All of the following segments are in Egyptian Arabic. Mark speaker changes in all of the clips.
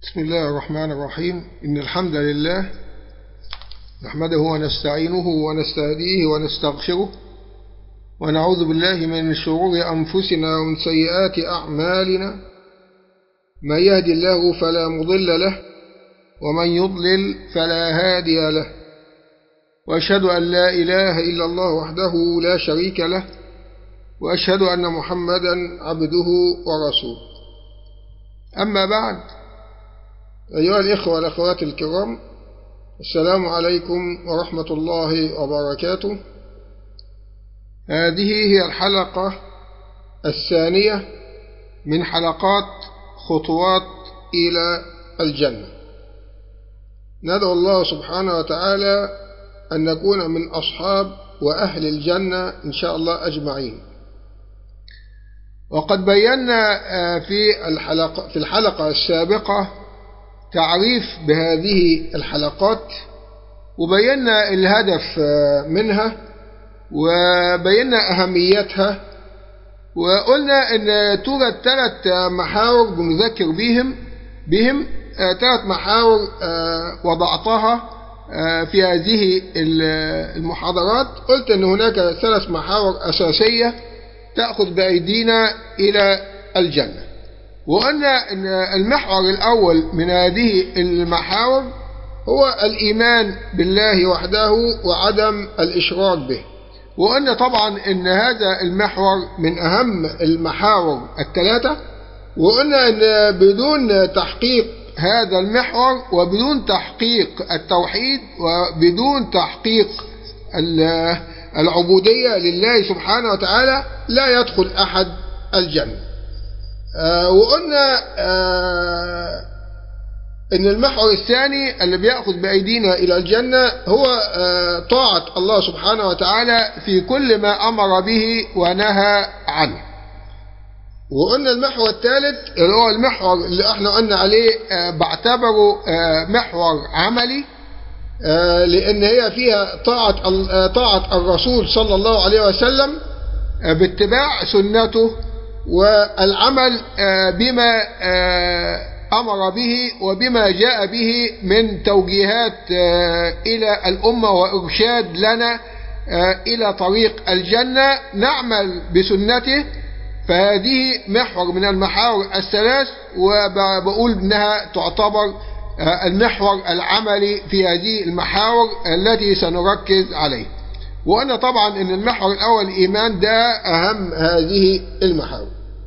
Speaker 1: بسم الله الرحمن الرحيم إن الحمد لله نحمده ونستعينه ونستهديه ونستغفره ونعوذ بالله من شرور أنفسنا ومن سيئات أعمالنا من يهدي الله فلا مضل له ومن يضلل فلا هادي له وأشهد أن لا إله إلا الله وحده لا شريك له وأشهد أن محمدا عبده ورسوله أما بعد أيها الإخوة والأخوات الكرام السلام عليكم ورحمة الله وبركاته هذه هي الحلقة الثانية من حلقات خطوات إلى الجنة ندعو الله سبحانه وتعالى أن نكون من أصحاب وأهل الجنة إن شاء الله أجمعين وقد بينا في الحلقة, في الحلقة السابقة تعريف بهذه الحلقات وبينا الهدف منها وبينا أهميتها وقلنا أن توجد ثلاث محاور بنذكر بهم بهم ثلاث محاور وضعتها في هذه المحاضرات قلت أن هناك ثلاث محاور أساسية تأخذ بأيدينا إلى الجنة وقلنا أن المحور الأول من هذه المحاور هو الإيمان بالله وحده وعدم الإشراك به وقلنا طبعا أن هذا المحور من أهم المحاور الثلاثة وقلنا أن بدون تحقيق هذا المحور وبدون تحقيق التوحيد وبدون تحقيق العبودية لله سبحانه وتعالى لا يدخل أحد الجنة آه وقلنا آه ان المحور الثاني اللي بيأخذ بأيدينا إلى الجنة هو آه طاعة الله سبحانه وتعالى في كل ما أمر به ونهى عنه وقلنا المحور الثالث اللي هو المحور اللي احنا قلنا عليه بعتبره محور عملي لأن هي فيها طاعة طاعة الرسول صلى الله عليه وسلم باتباع سنته والعمل بما أمر به وبما جاء به من توجيهات إلى الأمة وإرشاد لنا إلى طريق الجنة نعمل بسنته فهذه محور من المحاور الثلاث وبقول إنها تعتبر المحور العملي في هذه المحاور التي سنركز عليه وأنا طبعا أن المحور الأول الإيمان ده أهم هذه المحاور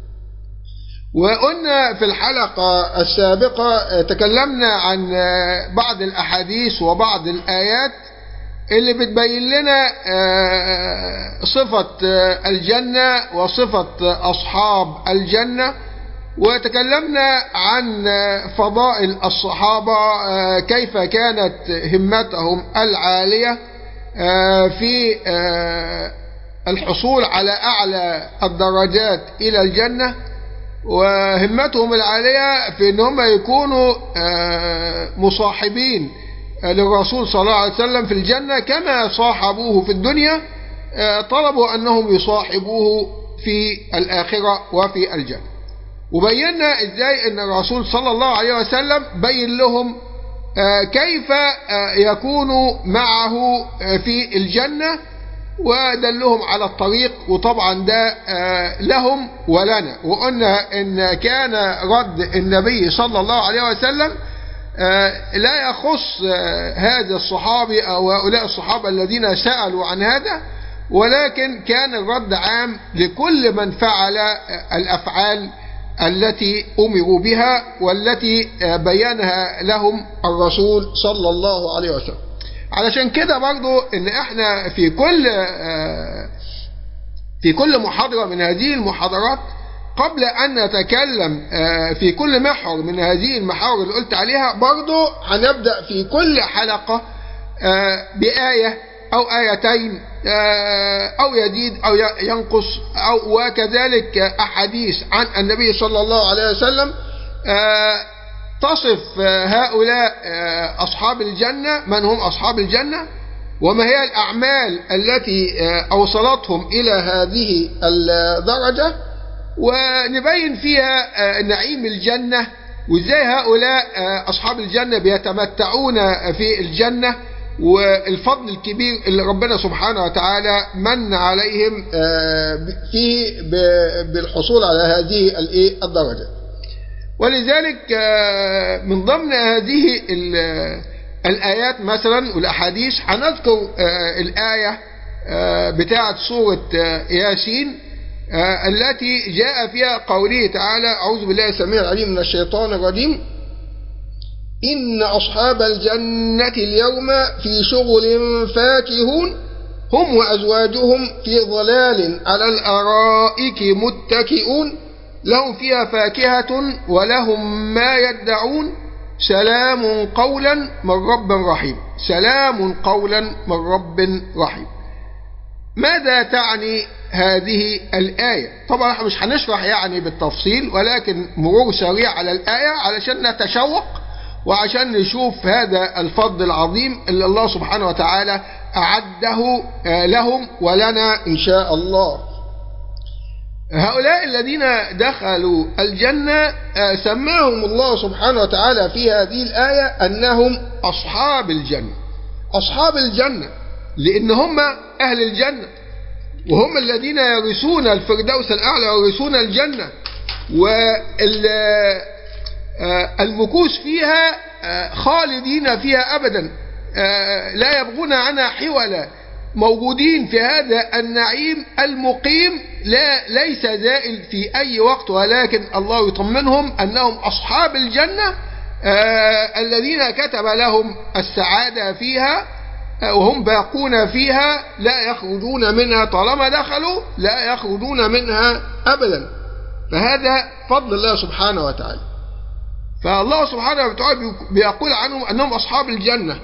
Speaker 1: وقلنا في الحلقة السابقة تكلمنا عن بعض الأحاديث وبعض الآيات اللي بتبين لنا صفة الجنة وصفة أصحاب الجنة وتكلمنا عن فضائل الصحابة كيف كانت همتهم العالية في الحصول على أعلى الدرجات إلى الجنة وهمتهم العالية في أن هم يكونوا مصاحبين للرسول صلى الله عليه وسلم في الجنة كما صاحبوه في الدنيا طلبوا أنهم يصاحبوه في الآخرة وفي الجنة وبينا ازاي ان الرسول صلى الله عليه وسلم بين لهم كيف يكونوا معه في الجنة ودلهم على الطريق وطبعا ده لهم ولنا وقلنا ان كان رد النبي صلى الله عليه وسلم لا يخص هذا الصحابي او هؤلاء الصحابة الذين سألوا عن هذا ولكن كان الرد عام لكل من فعل الافعال التي أمروا بها والتي بيانها لهم الرسول صلى الله عليه وسلم علشان كده برضو ان احنا في كل في كل محاضرة من هذه المحاضرات قبل ان نتكلم في كل محور من هذه المحاور اللي قلت عليها برضو هنبدأ في كل حلقة بآية أو آيتين أو يزيد أو ينقص أو وكذلك أحاديث عن النبي صلى الله عليه وسلم تصف هؤلاء أصحاب الجنة من هم أصحاب الجنة وما هي الأعمال التي أوصلتهم إلى هذه الدرجة ونبين فيها نعيم الجنة وازاي هؤلاء أصحاب الجنة بيتمتعون في الجنة والفضل الكبير اللي ربنا سبحانه وتعالى من عليهم فيه بالحصول على هذه الدرجة ولذلك من ضمن هذه الآيات مثلا والأحاديث هنذكر الآية بتاعة سورة ياسين التي جاء فيها قوله تعالى أعوذ بالله السميع العليم من الشيطان الرجيم إن أصحاب الجنة اليوم في شغل فاكهون هم وأزواجهم في ظلال على الأرائك متكئون لهم فيها فاكهة ولهم ما يدعون سلام قولا من رب رحيم سلام قولا من رب رحيم ماذا تعني هذه الآية طبعا احنا مش هنشرح يعني بالتفصيل ولكن مرور سريع على الآية علشان نتشوق وعشان نشوف هذا الفضل العظيم اللي الله سبحانه وتعالى أعده لهم ولنا إن شاء الله هؤلاء الذين دخلوا الجنة سماهم الله سبحانه وتعالى في هذه الآية أنهم أصحاب الجنة أصحاب الجنة لأن هم أهل الجنة وهم الذين يرثون الفردوس الأعلى ويرثون الجنة والمكوس فيها خالدين فيها أبدا لا يبغون عنها حولا موجودين في هذا النعيم المقيم لا ليس زائل في أي وقت ولكن الله يطمنهم أنهم أصحاب الجنة الذين كتب لهم السعادة فيها وهم باقون فيها لا يخرجون منها طالما دخلوا لا يخرجون منها أبدا فهذا فضل الله سبحانه وتعالى فالله سبحانه وتعالى بيقول عنهم أنهم أصحاب الجنة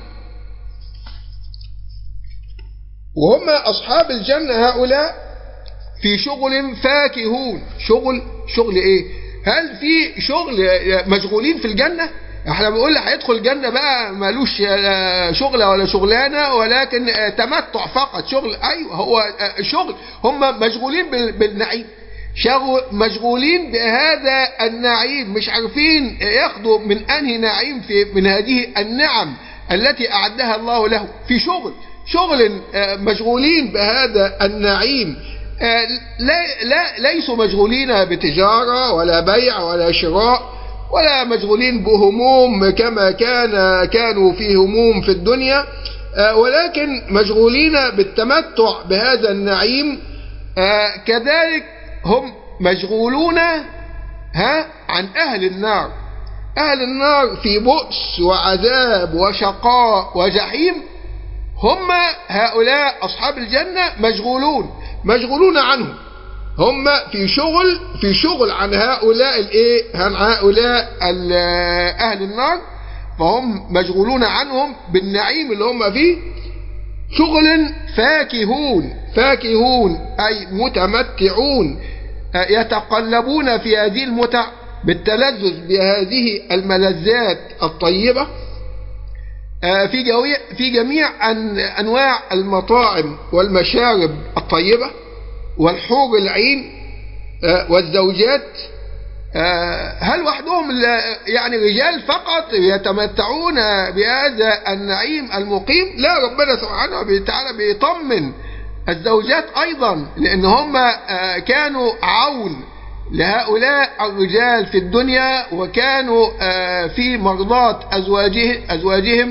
Speaker 1: وهم أصحاب الجنة هؤلاء في شغل فاكهون شغل شغل إيه هل في شغل مشغولين في الجنة احنا بنقول اللي هيدخل الجنة بقى مالوش شغلة ولا شغلانة ولكن تمتع فقط شغل ايوه هو شغل هم مشغولين بالنعيم شغل مشغولين بهذا النعيم مش عارفين ياخدوا من انهي نعيم في من هذه النعم التي اعدها الله له في شغل شغل مشغولين بهذا النعيم لا, لا ليسوا مشغولين بتجارة ولا بيع ولا شراء ولا مشغولين بهموم كما كان كانوا في هموم في الدنيا ولكن مشغولين بالتمتع بهذا النعيم كذلك هم مشغولون ها عن أهل النار أهل النار في بؤس وعذاب وشقاء وجحيم هم هؤلاء أصحاب الجنة مشغولون مشغولون عنهم هم في شغل في شغل عن هؤلاء الايه عن هؤلاء اهل النار فهم مشغولون عنهم بالنعيم اللي هم فيه شغل فاكهون فاكهون اي متمتعون يتقلبون في هذه المتع بالتلذذ بهذه الملذات الطيبه في في جميع انواع المطاعم والمشارب الطيبه والحور العين والزوجات هل وحدهم يعني رجال فقط يتمتعون بهذا النعيم المقيم لا ربنا سبحانه وتعالى بيطمن الزوجات ايضا لان هم كانوا عون لهؤلاء الرجال في الدنيا وكانوا في مرضاة أزواجه أزواجهم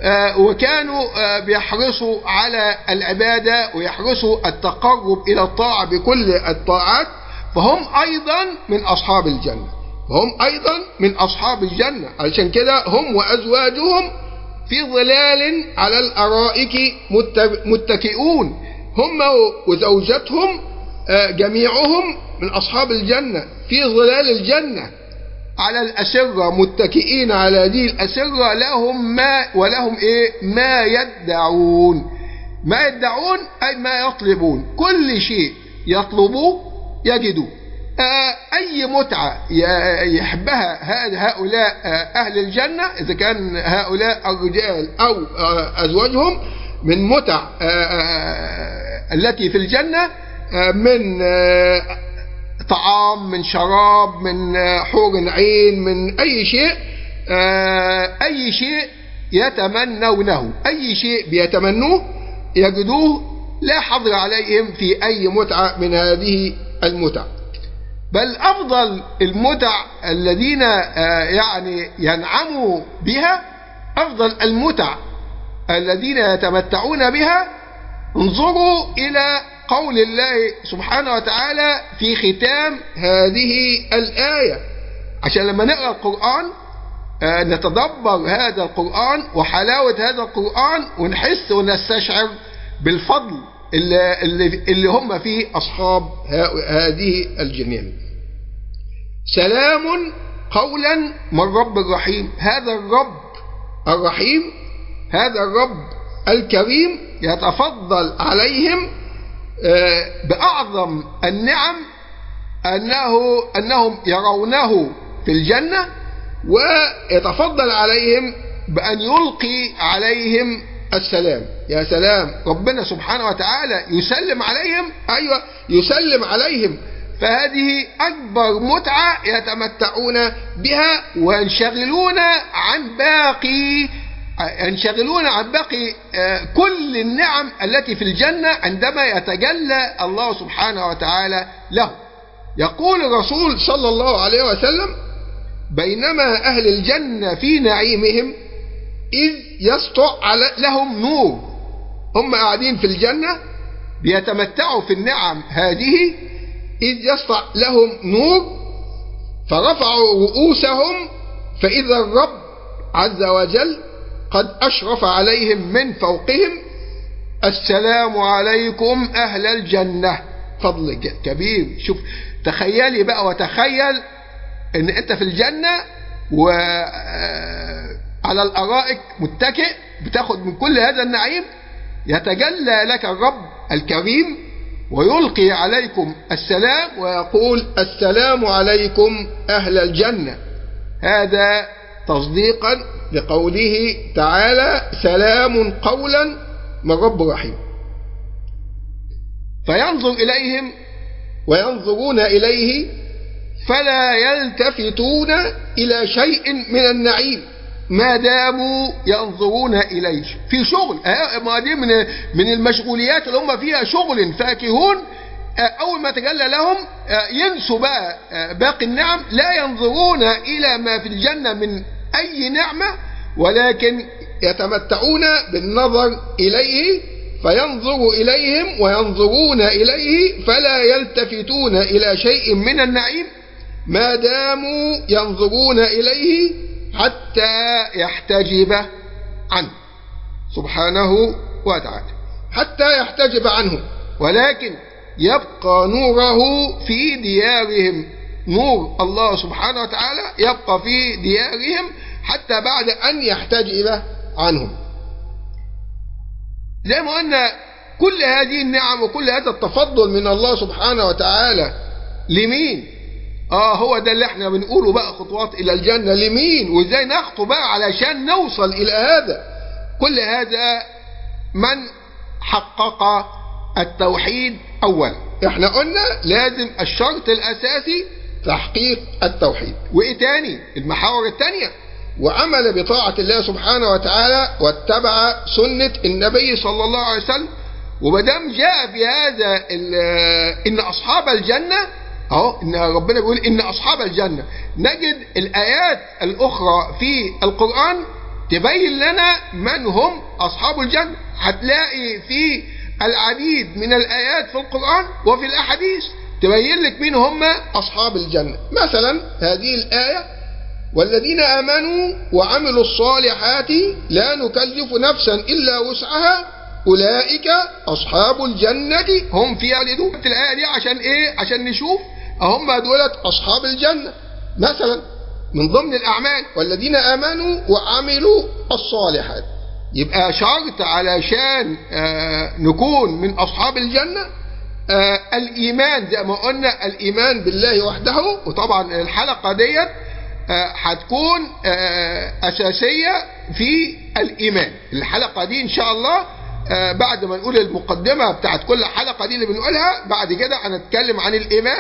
Speaker 1: وكانوا بيحرصوا على العبادة ويحرصوا التقرب إلى الطاعة بكل الطاعات فهم أيضا من أصحاب الجنة هم أيضا من أصحاب الجنة علشان كده هم وأزواجهم في ظلال على الأرائك متكئون هم وزوجتهم جميعهم من أصحاب الجنة في ظلال الجنة على الأسرة متكئين على هذه الأسرة لهم ما ولهم إيه ما يدعون ما يدعون أي ما يطلبون كل شيء يطلبوه يجدوه أي متعة يحبها هؤلاء أهل الجنة إذا كان هؤلاء الرجال أو أزواجهم من متع التي في الجنة من طعام من شراب من حور عين من أي شيء أي شيء يتمنونه أي شيء بيتمنوه يجدوه لا حظر عليهم في أي متعة من هذه المتع بل أفضل المتع الذين يعني ينعموا بها أفضل المتع الذين يتمتعون بها انظروا إلى قول الله سبحانه وتعالى في ختام هذه الآية عشان لما نقرأ القرآن نتدبر هذا القرآن وحلاوة هذا القرآن ونحس ونستشعر بالفضل اللي, اللي, اللي هم فيه أصحاب هذه الجنين سلام قولا من رب الرحيم هذا الرب الرحيم هذا الرب الكريم يتفضل عليهم بأعظم النعم أنه أنهم يرونه في الجنة ويتفضل عليهم بأن يلقي عليهم السلام يا سلام ربنا سبحانه وتعالى يسلم عليهم أيوة يسلم عليهم فهذه أكبر متعة يتمتعون بها وينشغلون عن باقي ينشغلون عن باقي كل النعم التي في الجنة عندما يتجلى الله سبحانه وتعالى له يقول الرسول صلى الله عليه وسلم بينما أهل الجنة في نعيمهم إذ يسطع على لهم نور هم قاعدين في الجنة بيتمتعوا في النعم هذه إذ يسطع لهم نور فرفعوا رؤوسهم فإذا الرب عز وجل قد أشرف عليهم من فوقهم السلام عليكم أهل الجنة فضل كبير شوف تخيلي بقى وتخيل ان انت في الجنة وعلى الارائك متكئ بتاخد من كل هذا النعيم يتجلى لك الرب الكريم ويلقي عليكم السلام ويقول السلام عليكم اهل الجنة هذا تصديقا لقوله تعالى سلام قولا من رب رحيم فينظر إليهم وينظرون إليه فلا يلتفتون إلى شيء من النعيم ما داموا ينظرون إليه في شغل ما دي من من المشغوليات اللي هم فيها شغل فاكهون أول ما تجلى لهم ينسوا بقى باقي النعم لا ينظرون إلى ما في الجنة من أي نعمة ولكن يتمتعون بالنظر إليه فينظر إليهم وينظرون إليه فلا يلتفتون إلى شيء من النعيم ما داموا ينظرون إليه حتى يحتجب عنه سبحانه وتعالى حتى يحتجب عنه ولكن يبقى نوره في ديارهم نور الله سبحانه وتعالى يبقى في ديارهم حتى بعد أن يحتجب عنهم زي ما قلنا كل هذه النعم وكل هذا التفضل من الله سبحانه وتعالى لمين اه هو ده اللي احنا بنقوله بقى خطوات الى الجنة لمين وازاي نخطو بقى علشان نوصل الى هذا كل هذا من حقق التوحيد اولا احنا قلنا لازم الشرط الاساسي تحقيق التوحيد وايه تاني المحاور التانية وعمل بطاعة الله سبحانه وتعالى واتبع سنة النبي صلى الله عليه وسلم ومدام جاء في هذا ان اصحاب الجنة اهو ان ربنا بيقول ان اصحاب الجنة نجد الايات الاخرى في القرآن تبين لنا من هم اصحاب الجنة هتلاقي في العديد من الايات في القرآن وفي الاحاديث تبين لك مين هم اصحاب الجنة مثلا هذه الايه والذين آمنوا وعملوا الصالحات لا نكلف نفسا إلا وسعها أولئك أصحاب الجنة هم فيها خالدون الآية دي عشان إيه عشان نشوف هم دولت أصحاب الجنة مثلا من ضمن الأعمال والذين آمنوا وعملوا الصالحات يبقى شرط علشان آه نكون من أصحاب الجنة آه الإيمان زي ما قلنا الإيمان بالله وحده وطبعا الحلقة ديت هتكون أساسية في الإيمان الحلقة دي إن شاء الله بعد ما نقول المقدمة بتاعت كل حلقة دي اللي بنقولها بعد كده هنتكلم عن الإيمان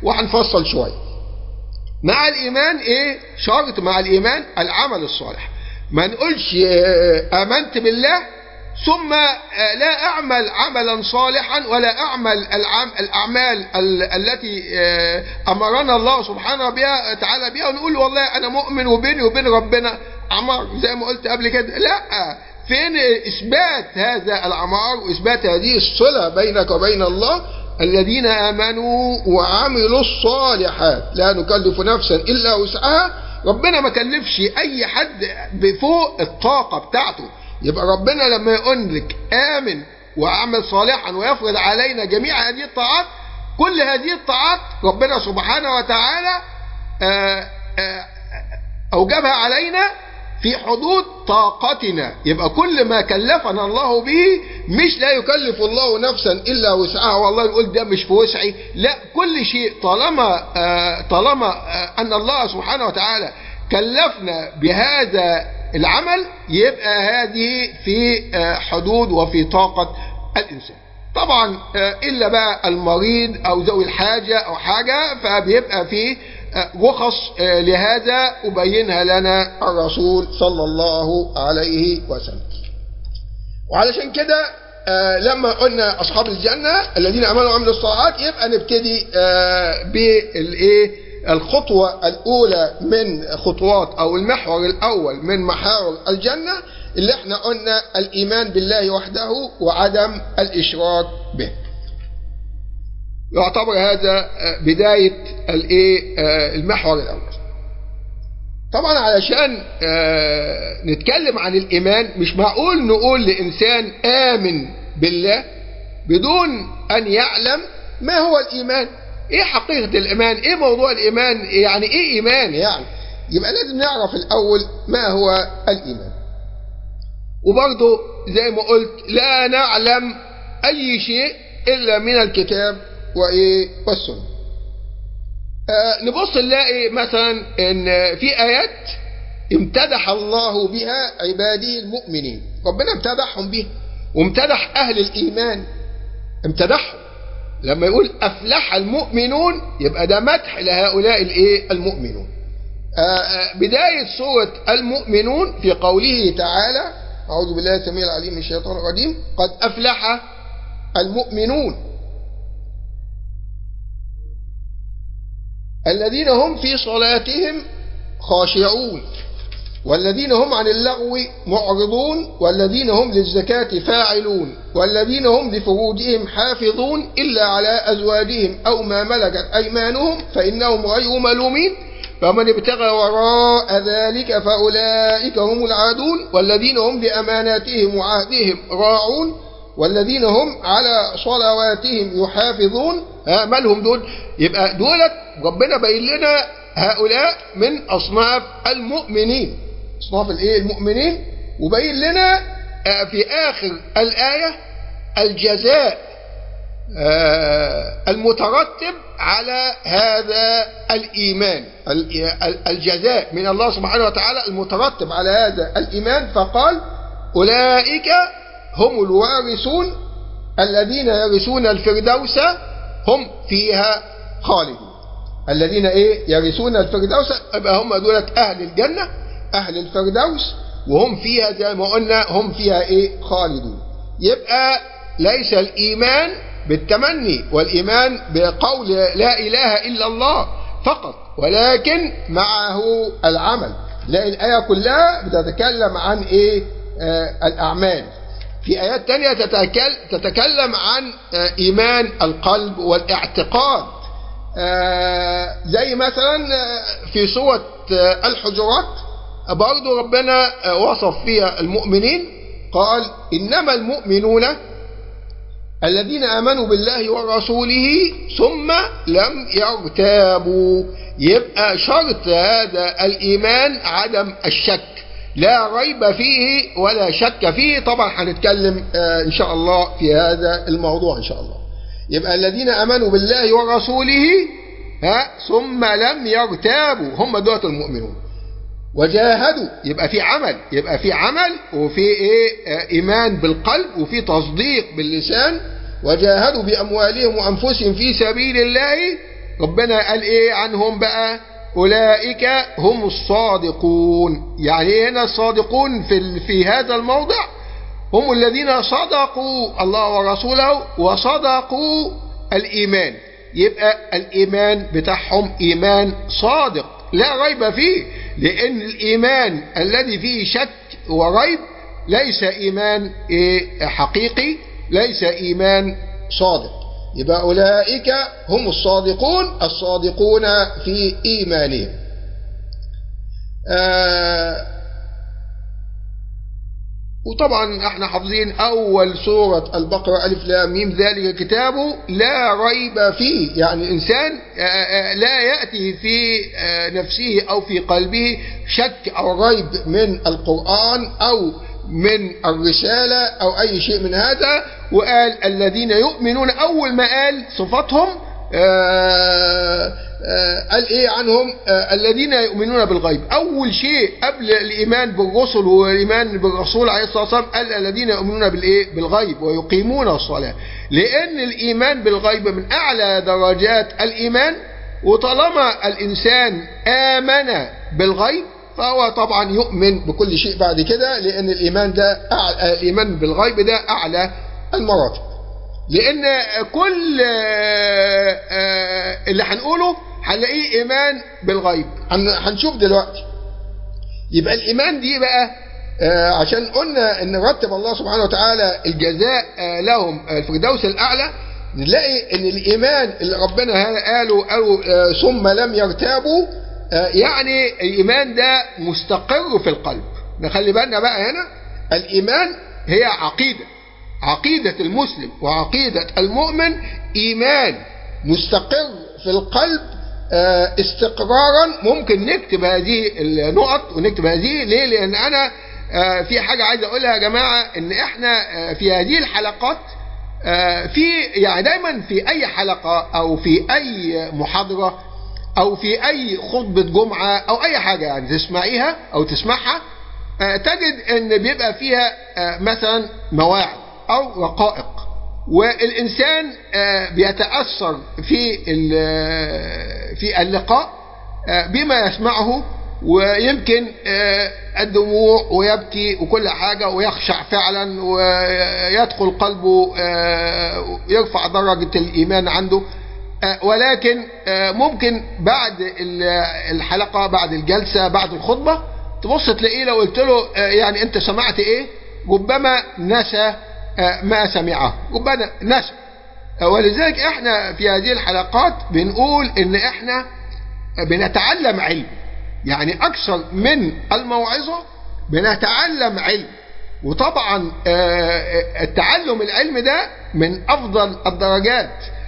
Speaker 1: وهنفصل شوية مع الإيمان إيه شرط مع الإيمان العمل الصالح ما نقولش آه، آمنت بالله ثم آه، لا أعمل عملا صالحا ولا أعمل العم الأعمال ال- التي آه، أمرنا الله سبحانه بها تعالى بها ونقول والله أنا مؤمن وبيني وبين ربنا عمار زي ما قلت قبل كده لا فين إثبات هذا العمار وإثبات هذه الصلة بينك وبين الله الذين آمنوا وعملوا الصالحات لا نكلف نفسا إلا وسعها ربنا ما كلفش أي حد بفوق الطاقة بتاعته يبقى ربنا لما يقول لك آمن وعمل صالحا ويفرض علينا جميع هذه الطاعات كل هذه الطاعات ربنا سبحانه وتعالى آه، آه، أوجبها علينا في حدود طاقتنا يبقى كل ما كلفنا الله به مش لا يكلف الله نفسا الا وسعها والله يقول ده مش في وسعي لا كل شيء طالما آه طالما آه ان الله سبحانه وتعالى كلفنا بهذا العمل يبقى هذه في آه حدود وفي طاقة الإنسان طبعا آه إلا بقى المريض أو ذوي الحاجة أو حاجة فبيبقى فيه رخص لهذا أبينها لنا الرسول صلى الله عليه وسلم وعلشان كده لما قلنا أصحاب الجنة الذين أمنوا وعملوا الصالحات يبقى نبتدي بالإيه الخطوة الأولى من خطوات أو المحور الأول من محاور الجنة اللي احنا قلنا الإيمان بالله وحده وعدم الإشراك به يعتبر هذا بداية الايه المحور الاول طبعا علشان نتكلم عن الايمان مش معقول نقول لانسان امن بالله بدون ان يعلم ما هو الايمان ايه حقيقة الايمان ايه موضوع الايمان يعني ايه ايمان يعني يبقى لازم نعرف الاول ما هو الايمان وبرضه زي ما قلت لا نعلم اي شيء الا من الكتاب وايه والسنه آه نبص نلاقي مثلا ان في ايات امتدح الله بها عباده المؤمنين ربنا امتدحهم بها وامتدح اهل الايمان امتدحهم لما يقول افلح المؤمنون يبقى ده مدح لهؤلاء الايه المؤمنون آه بدايه سوره المؤمنون في قوله تعالى اعوذ بالله السميع العليم من الشيطان الرجيم قد افلح المؤمنون الذين هم في صلاتهم خاشعون والذين هم عن اللغو معرضون والذين هم للزكاة فاعلون والذين هم لفروجهم حافظون إلا على أزواجهم أو ما ملكت أيمانهم فإنهم غير ملومين فمن ابتغى وراء ذلك فأولئك هم العادون والذين هم بأماناتهم وعهدهم راعون والذين هم على صلواتهم يحافظون ها مالهم دول يبقى دولت ربنا بين لنا هؤلاء من أصناف المؤمنين أصناف الإيه المؤمنين وبين لنا في آخر الآية الجزاء المترتب على هذا الإيمان الجزاء من الله سبحانه وتعالى المترتب على هذا الإيمان فقال أولئك هم الوارثون الذين يرثون الفردوس هم فيها خالدون الذين ايه يرثون الفردوس يبقى هم دولة اهل الجنة اهل الفردوس وهم فيها زي ما قلنا هم فيها ايه خالدون يبقى ليس الايمان بالتمني والايمان بقول لا اله الا الله فقط ولكن معه العمل لا الايه كلها بتتكلم عن ايه آه الاعمال في آيات تانية تتكلم عن إيمان القلب والاعتقاد زي مثلا في سورة الحجرات برضو ربنا وصف فيها المؤمنين قال إنما المؤمنون الذين آمنوا بالله ورسوله ثم لم يرتابوا يبقى شرط هذا الإيمان عدم الشك لا ريب فيه ولا شك فيه طبعا هنتكلم ان شاء الله في هذا الموضوع ان شاء الله يبقى الذين امنوا بالله ورسوله ها ثم لم يرتابوا هم دول المؤمنون وجاهدوا يبقى في عمل يبقى في عمل وفي ايه ايمان بالقلب وفي تصديق باللسان وجاهدوا باموالهم وانفسهم في سبيل الله ربنا قال ايه عنهم بقى اولئك هم الصادقون يعني ايه هنا الصادقون في في هذا الموضع هم الذين صدقوا الله ورسوله وصدقوا الايمان يبقى الايمان بتاعهم ايمان صادق لا ريب فيه لان الايمان الذي فيه شك وريب ليس ايمان حقيقي ليس ايمان صادق يبقى اولئك هم الصادقون الصادقون في ايمانهم آه وطبعا احنا حافظين اول سورة البقرة الف لام ميم ذلك الكتاب لا ريب فيه يعني الانسان لا يأتي في نفسه او في قلبه شك او ريب من القرآن او من الرسالة او اي شيء من هذا وقال الذين يؤمنون اول ما قال صفاتهم قال ايه عنهم الذين يؤمنون بالغيب اول شيء قبل الايمان بالرسل والايمان بالرسول عليه الصلاه والسلام قال الذين يؤمنون بالايه بالغيب ويقيمون الصلاه لان الايمان بالغيب من اعلى درجات الايمان وطالما الانسان امن بالغيب فهو طبعا يؤمن بكل شيء بعد كده لان الايمان ده أعلى الايمان بالغيب ده اعلى المراتب لان كل اللي هنقوله هنلاقيه ايمان بالغيب هنشوف دلوقتي يبقى الايمان دي بقى عشان قلنا ان رتب الله سبحانه وتعالى الجزاء لهم الفردوس الاعلى نلاقي ان الايمان اللي ربنا قالوا قالوا ثم لم يرتابوا يعني الايمان ده مستقر في القلب نخلي بالنا بقى هنا الايمان هي عقيده عقيدة المسلم وعقيدة المؤمن إيمان مستقر في القلب استقرارا ممكن نكتب هذه النقط ونكتب هذه ليه لأن أنا في حاجة عايز أقولها يا جماعة إن إحنا في هذه الحلقات في يعني دايما في أي حلقة أو في أي محاضرة أو في أي خطبة جمعة أو أي حاجة يعني تسمعيها أو تسمعها تجد إن بيبقى فيها مثلا مواعظ أو رقائق والإنسان بيتأثر في في اللقاء بما يسمعه ويمكن الدموع ويبكي وكل حاجة ويخشع فعلا ويدخل قلبه يرفع درجة الإيمان عنده ولكن ممكن بعد الحلقة بعد الجلسة بعد الخطبة تبص تلاقيه لو قلت له يعني انت سمعت ايه ربما نسى ما سمعه ربما نسى ولذلك احنا في هذه الحلقات بنقول ان احنا بنتعلم علم يعني اكثر من الموعظة بنتعلم علم وطبعا التعلم العلم ده من افضل الدرجات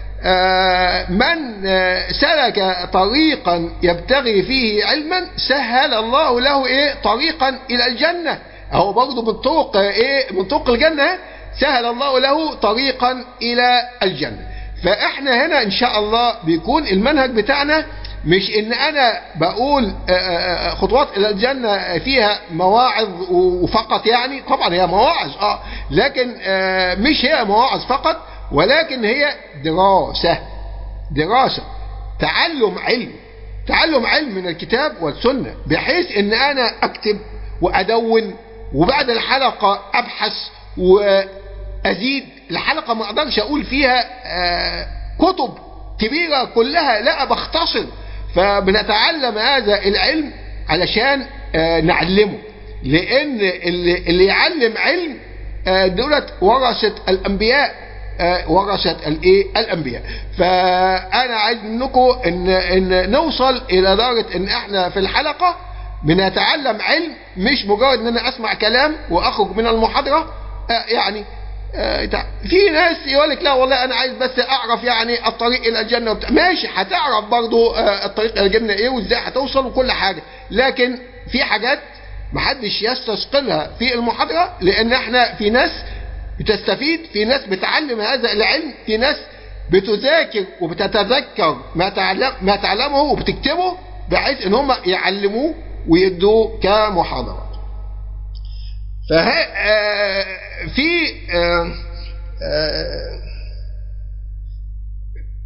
Speaker 1: من سلك طريقا يبتغي فيه علما سهل الله له ايه طريقا الى الجنة اهو برضه من طرق ايه من طرق الجنة سهل الله له طريقا الى الجنة فاحنا هنا ان شاء الله بيكون المنهج بتاعنا مش ان انا بقول خطوات الى الجنة فيها مواعظ وفقط يعني طبعا هي مواعظ اه لكن مش هي مواعظ فقط ولكن هي دراسة دراسة تعلم علم تعلم علم من الكتاب والسنة بحيث ان انا اكتب وادون وبعد الحلقة ابحث وازيد الحلقة ما اقدرش اقول فيها كتب كبيرة كلها لا بختصر فبنتعلم هذا العلم علشان نعلمه لان اللي, اللي يعلم علم دولت ورثة الانبياء ورثة الايه الانبياء فانا عايز منكم ان ان نوصل الى درجة ان احنا في الحلقة بنتعلم علم مش مجرد ان انا اسمع كلام واخرج من المحاضرة يعني في ناس يقول لك لا والله انا عايز بس اعرف يعني الطريق الى الجنه وبتاع ماشي هتعرف برضو الطريق الى الجنه ايه وازاي هتوصل وكل حاجه لكن في حاجات محدش يستثقلها في المحاضره لان احنا في ناس بتستفيد في ناس بتعلم هذا العلم في ناس بتذاكر وبتتذكر ما تعلم ما تعلمه وبتكتبه بحيث ان هم يعلموه ويدوه كمحاضرات فه... في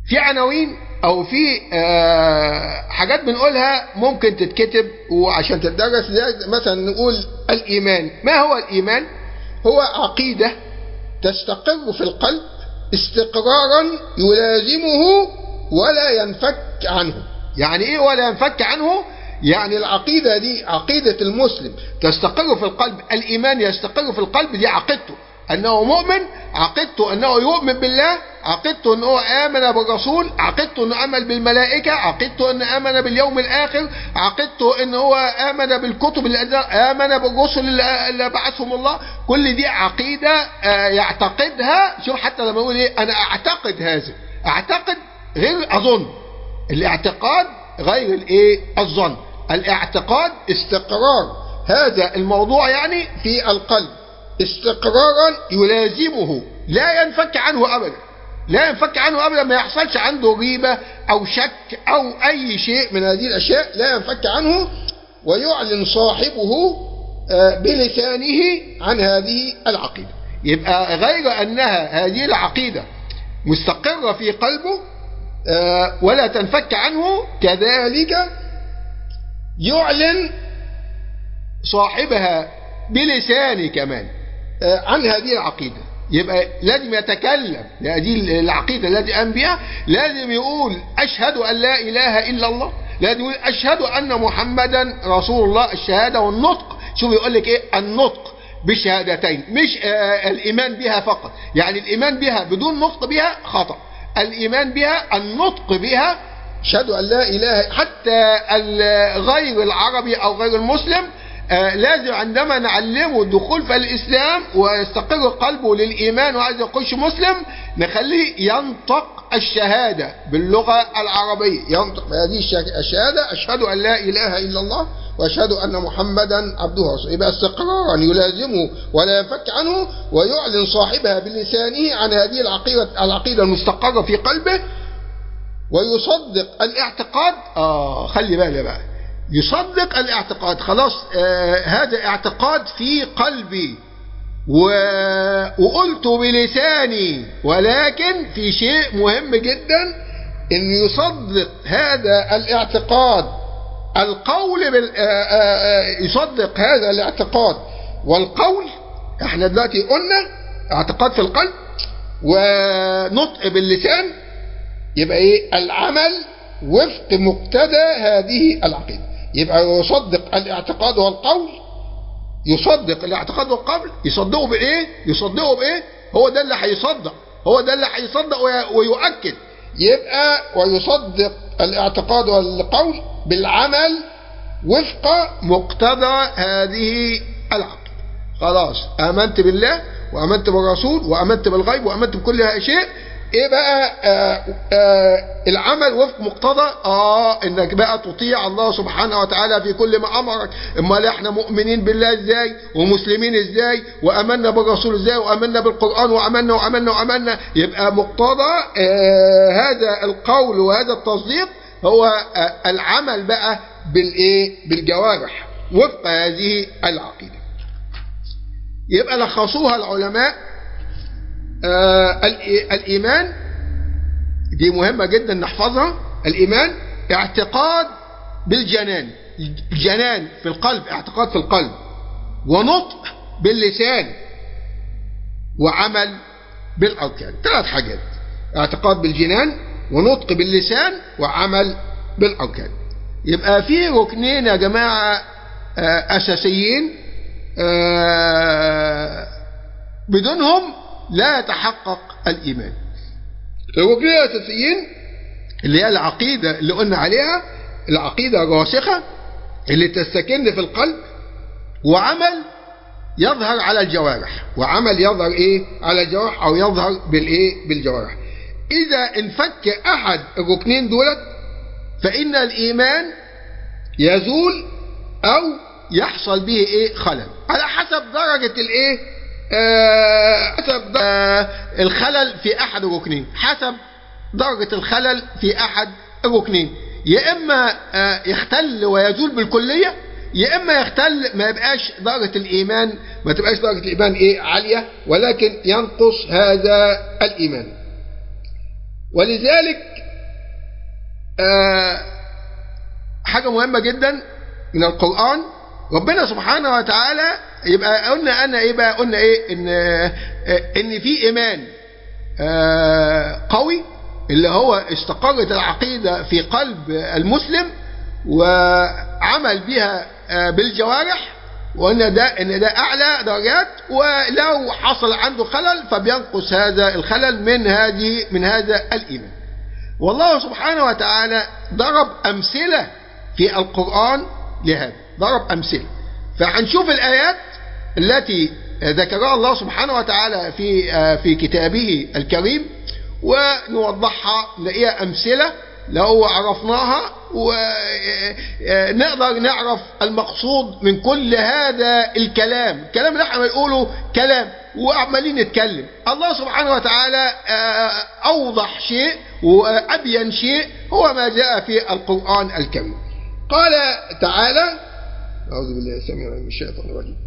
Speaker 1: في عناوين او في آه حاجات بنقولها ممكن تتكتب وعشان تدرس زي مثلا نقول الايمان ما هو الايمان هو عقيده تستقر في القلب استقرارا يلازمه ولا ينفك عنه يعني ايه ولا ينفك عنه يعني العقيدة دي عقيدة المسلم تستقر في القلب الإيمان يستقر في القلب دي عقيدته أنه مؤمن عقيدته أنه يؤمن بالله عقيدته أنه آمن بالرسول عقيدته أنه آمن بالملائكة عقيدته أنه آمن باليوم الآخر عقيدته أنه هو آمن بالكتب اللي آمن بالرسل اللي بعثهم الله كل دي عقيدة يعتقدها شوف حتى لما يقول إيه أنا أعتقد هذا أعتقد غير أظن الاعتقاد غير الايه الظن الاعتقاد استقرار هذا الموضوع يعني في القلب استقرارا يلازمه لا ينفك عنه ابدا لا ينفك عنه ابدا ما يحصلش عنده ريبه او شك او اي شيء من هذه الاشياء لا ينفك عنه ويعلن صاحبه بلسانه عن هذه العقيده يبقى غير انها هذه العقيده مستقره في قلبه ولا تنفك عنه كذلك يعلن صاحبها بلسانه كمان عن هذه العقيدة يبقى لازم يتكلم هذه العقيدة التي قام بها لازم يقول أشهد أن لا إله إلا الله لازم يقول أشهد أن محمدا رسول الله الشهادة والنطق شوف يقول لك إيه النطق بشهادتين مش آه الإيمان بها فقط يعني الإيمان بها بدون نطق بها خطأ الإيمان بها النطق بها أشهد أن لا إله حتى غير العربي أو غير المسلم آه لازم عندما نعلمه الدخول في الإسلام ويستقر قلبه للإيمان وعايز يخش مسلم نخليه ينطق الشهادة باللغة العربية ينطق بهذه الشهادة أشهد أن لا إله إلا الله وأشهد أن محمدا عبده ورسوله يبقى استقرارا يلازمه ولا ينفك عنه ويعلن صاحبها بلسانه عن هذه العقيدة العقيدة المستقرة في قلبه ويصدق الاعتقاد آه خلي بالك بقى يصدق الاعتقاد خلاص آه هذا اعتقاد في قلبي و... وقلت بلساني ولكن في شيء مهم جدا ان يصدق هذا الاعتقاد القول بال... آآ آآ يصدق هذا الاعتقاد والقول احنا دلوقتي قلنا اعتقاد في القلب ونطق باللسان يبقى ايه العمل وفق مقتضى هذه العقيده يبقى يصدق الاعتقاد والقول يصدق الاعتقاد والقول يصدقه بايه يصدقه بايه هو ده اللي هيصدق هو ده اللي هيصدق ويؤكد يبقى ويصدق الاعتقاد والقول بالعمل وفق مقتضى هذه العقيده خلاص امنت بالله وامنت بالرسول وامنت بالغيب وامنت بكل هذا شيء ايه بقى آآ آآ العمل وفق مقتضى اه انك بقى تطيع الله سبحانه وتعالى في كل ما امرك امال احنا مؤمنين بالله ازاي ومسلمين ازاي وامنا بالرسول ازاي وامنا بالقران وامنا وامنا وامنا يبقى مقتضى هذا القول وهذا التصديق هو العمل بقى بالايه بالجوارح وفق هذه العقيده يبقى لخصوها العلماء آه الإيمان دي مهمة جدا نحفظها الإيمان اعتقاد بالجنان الجنان في القلب اعتقاد في القلب ونطق باللسان وعمل بالأركان ثلاث حاجات اعتقاد بالجنان ونطق باللسان وعمل بالأركان يبقى في ركنين يا جماعة آه أساسيين آه بدونهم لا يتحقق الإيمان الركنين الأساسيين اللي هي العقيدة اللي قلنا عليها العقيدة الراسخة اللي تستكن في القلب وعمل يظهر على الجوارح وعمل يظهر ايه على الجوارح او يظهر بالايه بالجوارح اذا انفك احد الركنين دولت فان الايمان يزول او يحصل به ايه خلل على حسب درجة الايه آه حسب آه الخلل في احد الركنين حسب درجة الخلل في احد الركنين يا اما آه يختل ويزول بالكلية يا اما يختل ما يبقاش درجة الايمان ما تبقاش درجة الايمان ايه عالية ولكن ينقص هذا الايمان ولذلك آه حاجة مهمة جدا من القرآن ربنا سبحانه وتعالى يبقى قلنا أنا إيه بقى قلنا إيه إن آه إن في إيمان آه قوي اللي هو استقرت العقيدة في قلب المسلم وعمل بها آه بالجوارح وان ده ان ده اعلى درجات ولو حصل عنده خلل فبينقص هذا الخلل من هذه من هذا الايمان. والله سبحانه وتعالى ضرب امثله في القران لهذا، ضرب امثله. فهنشوف الايات التي ذكرها الله سبحانه وتعالى في في كتابه الكريم ونوضحها نلاقيها امثله لو عرفناها ونقدر نعرف المقصود من كل هذا الكلام الكلام اللي احنا بنقوله كلام وعمالين نتكلم الله سبحانه وتعالى أوضح شيء وأبين شيء هو ما جاء في القرآن الكريم قال تعالى أعوذ بالله السميع من الشيطان الرجيم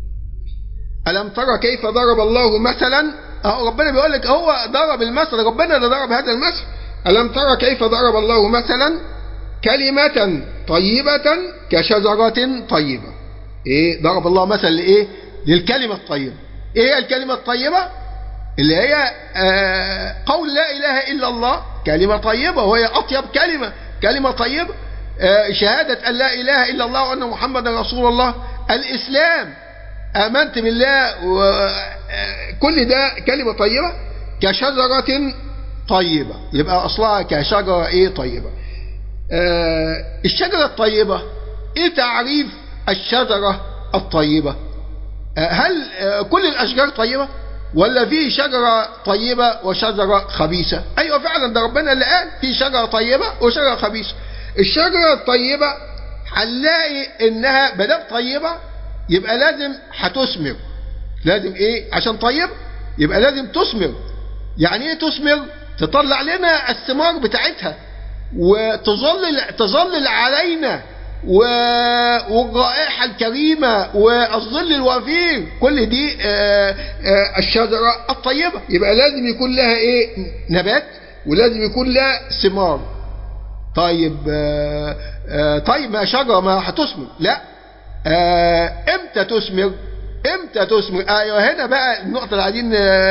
Speaker 1: ألم ترى كيف ضرب الله مثلا ربنا بيقول لك هو ضرب المثل ربنا اللي ضرب هذا المثل ألم ترى كيف ضرب الله مثلا كلمة طيبة كشجرة طيبة إيه ضرب الله مثل لإيه للكلمة الطيبة إيه الكلمة الطيبة اللي هي آه قول لا إله إلا الله كلمة طيبة وهي أطيب كلمة كلمة طيبة آه شهادة أن لا إله إلا الله وأن محمد رسول الله الإسلام آمنت بالله وكل ده كلمة طيبة كشجرة طيبة يبقى أصلها كشجرة إيه طيبة آه الشجرة الطيبة إيه تعريف الشجرة الطيبة آه هل آه كل الأشجار طيبة ولا في شجرة طيبة وشجرة خبيثة أيوة فعلا ده ربنا اللي قال في شجرة طيبة وشجرة خبيثة الشجرة الطيبة هنلاقي إنها بدأ طيبة يبقى لازم هتثمر لازم إيه عشان طيب يبقى لازم تثمر يعني إيه تثمر تطلع لنا الثمار بتاعتها وتظلل تظلل علينا والرائحة الكريمة والظل الوفير كل دي آآ آآ الشجرة الطيبة يبقى لازم يكون لها ايه نبات ولازم يكون لها ثمار طيب آآ طيب ما شجرة ما هتثمر لا امتى تثمر امتى تثمر ايوه هنا بقى النقطه اللي قاعدين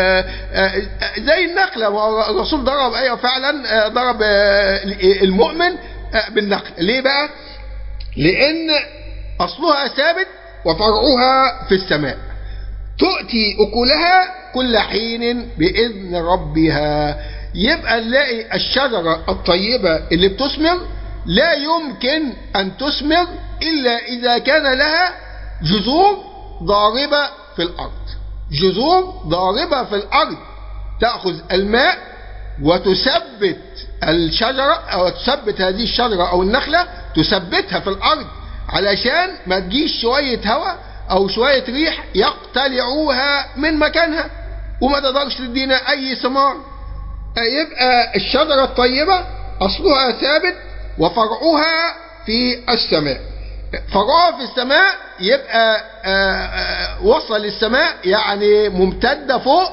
Speaker 1: زي النخله الرسول ضرب ايوه فعلا ضرب المؤمن بالنخل ليه بقى لان اصلها ثابت وفرعها في السماء تؤتي اكلها كل حين باذن ربها يبقى نلاقي الشجره الطيبه اللي بتثمر لا يمكن ان تثمر الا اذا كان لها جذور ضاربة في الأرض جذور ضاربة في الأرض تأخذ الماء وتثبت الشجرة أو تثبت هذه الشجرة أو النخلة تثبتها في الأرض علشان ما تجيش شوية هواء أو شوية ريح يقتلعوها من مكانها وما تقدرش تدينا أي ثمار يبقى الشجرة الطيبة أصلها ثابت وفرعها في السماء فرعها في السماء يبقى آآ آآ وصل للسماء يعني ممتدة فوق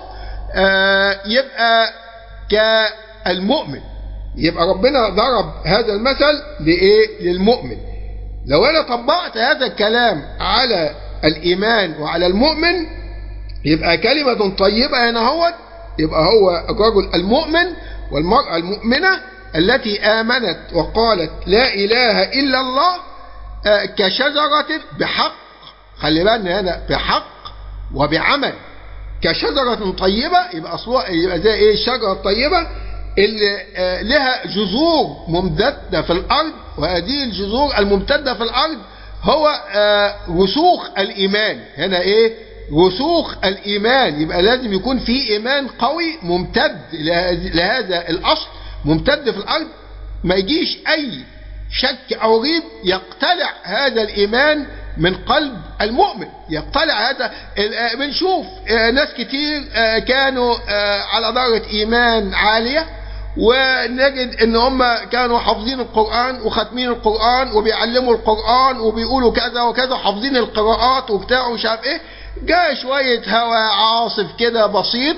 Speaker 1: يبقى كالمؤمن يبقى ربنا ضرب هذا المثل لإيه للمؤمن لو أنا طبقت هذا الكلام على الإيمان وعلى المؤمن يبقى كلمة طيبة هنا هو يبقى هو الرجل المؤمن والمرأة المؤمنة التي آمنت وقالت لا إله إلا الله كشجرة بحق خلي بالنا هنا بحق وبعمل كشجرة طيبة يبقى أصلها يبقى زي إيه الشجرة الطيبة اللي لها جذور ممتدة في الأرض وهذه الجذور الممتدة في الأرض هو رسوخ الإيمان هنا إيه رسوخ الإيمان يبقى لازم يكون في إيمان قوي ممتد لهذا الأصل ممتد في الأرض ما يجيش أي شك أو ريب يقتلع هذا الإيمان من قلب المؤمن يقتلع هذا بنشوف ناس كتير كانوا على درجة إيمان عالية ونجد ان هم كانوا حافظين القرآن وختمين القرآن وبيعلموا القرآن وبيقولوا كذا وكذا حافظين القراءات وبتاع ومش عارف ايه جاء شوية هواء عاصف كده بسيط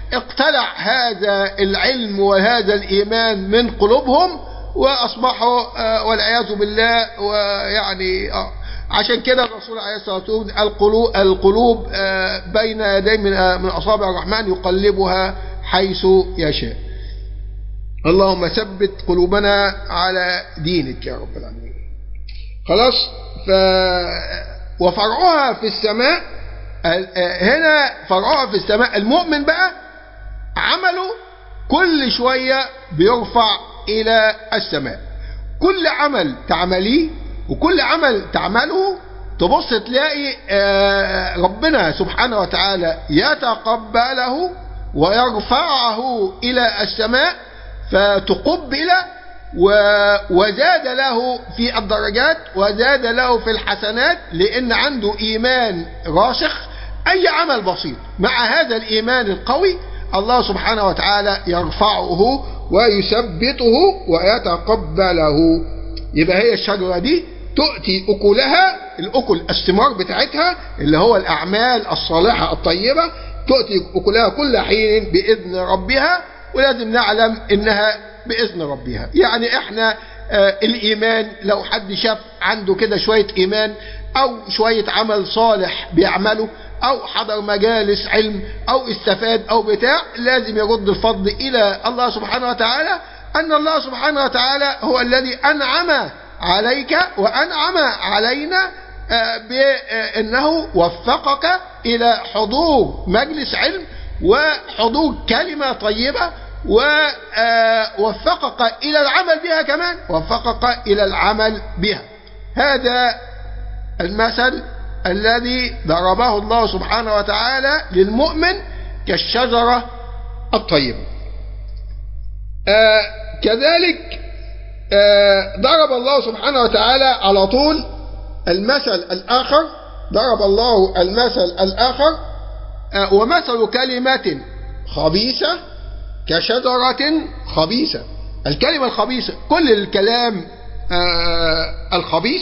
Speaker 1: اقتلع هذا العلم وهذا الإيمان من قلوبهم وأصبحوا آه، والعياذ بالله ويعني آه، عشان كده الرسول عليه الصلاة والسلام القلوب, القلوب آه، بين يدي من آه، من أصابع الرحمن يقلبها حيث يشاء اللهم ثبت قلوبنا على دينك يا رب العالمين خلاص ف وفرعها في السماء ال- آه، هنا فرعها في السماء المؤمن بقى عمله كل شوية بيرفع إلى السماء كل عمل تعمليه وكل عمل تعمله تبص تلاقي آه، ربنا سبحانه وتعالى يتقبله ويرفعه إلى السماء فتقبل و- وزاد له في الدرجات وزاد له في الحسنات لأن عنده إيمان راسخ أي عمل بسيط مع هذا الإيمان القوي الله سبحانه وتعالى يرفعه ويثبته ويتقبله يبقى هي الشجرة دي تؤتي أكلها الأكل الثمار بتاعتها اللي هو الأعمال الصالحة الطيبة تؤتي أكلها كل حين بإذن ربها ولازم نعلم إنها بإذن ربها يعني إحنا آه الإيمان لو حد شاف عنده كده شوية إيمان أو شوية عمل صالح بيعمله أو حضر مجالس علم أو استفاد أو بتاع لازم يرد الفضل إلى الله سبحانه وتعالى أن الله سبحانه وتعالى هو الذي أنعم عليك وأنعم علينا آه، بأنه وفقك إلى حضور مجلس علم وحضور كلمة طيبة ووفقك إلى العمل بها كمان وفقك إلى العمل بها هذا المثل الذي ضربه الله سبحانه وتعالى للمؤمن كالشجرة الطيبة آه كذلك آه ضرب الله سبحانه وتعالى على طول المثل الآخر ضرب الله المثل الآخر آه ومثل كلمة خبيثة كشجرة خبيثة الكلمة الخبيثة كل الكلام آه الخبيث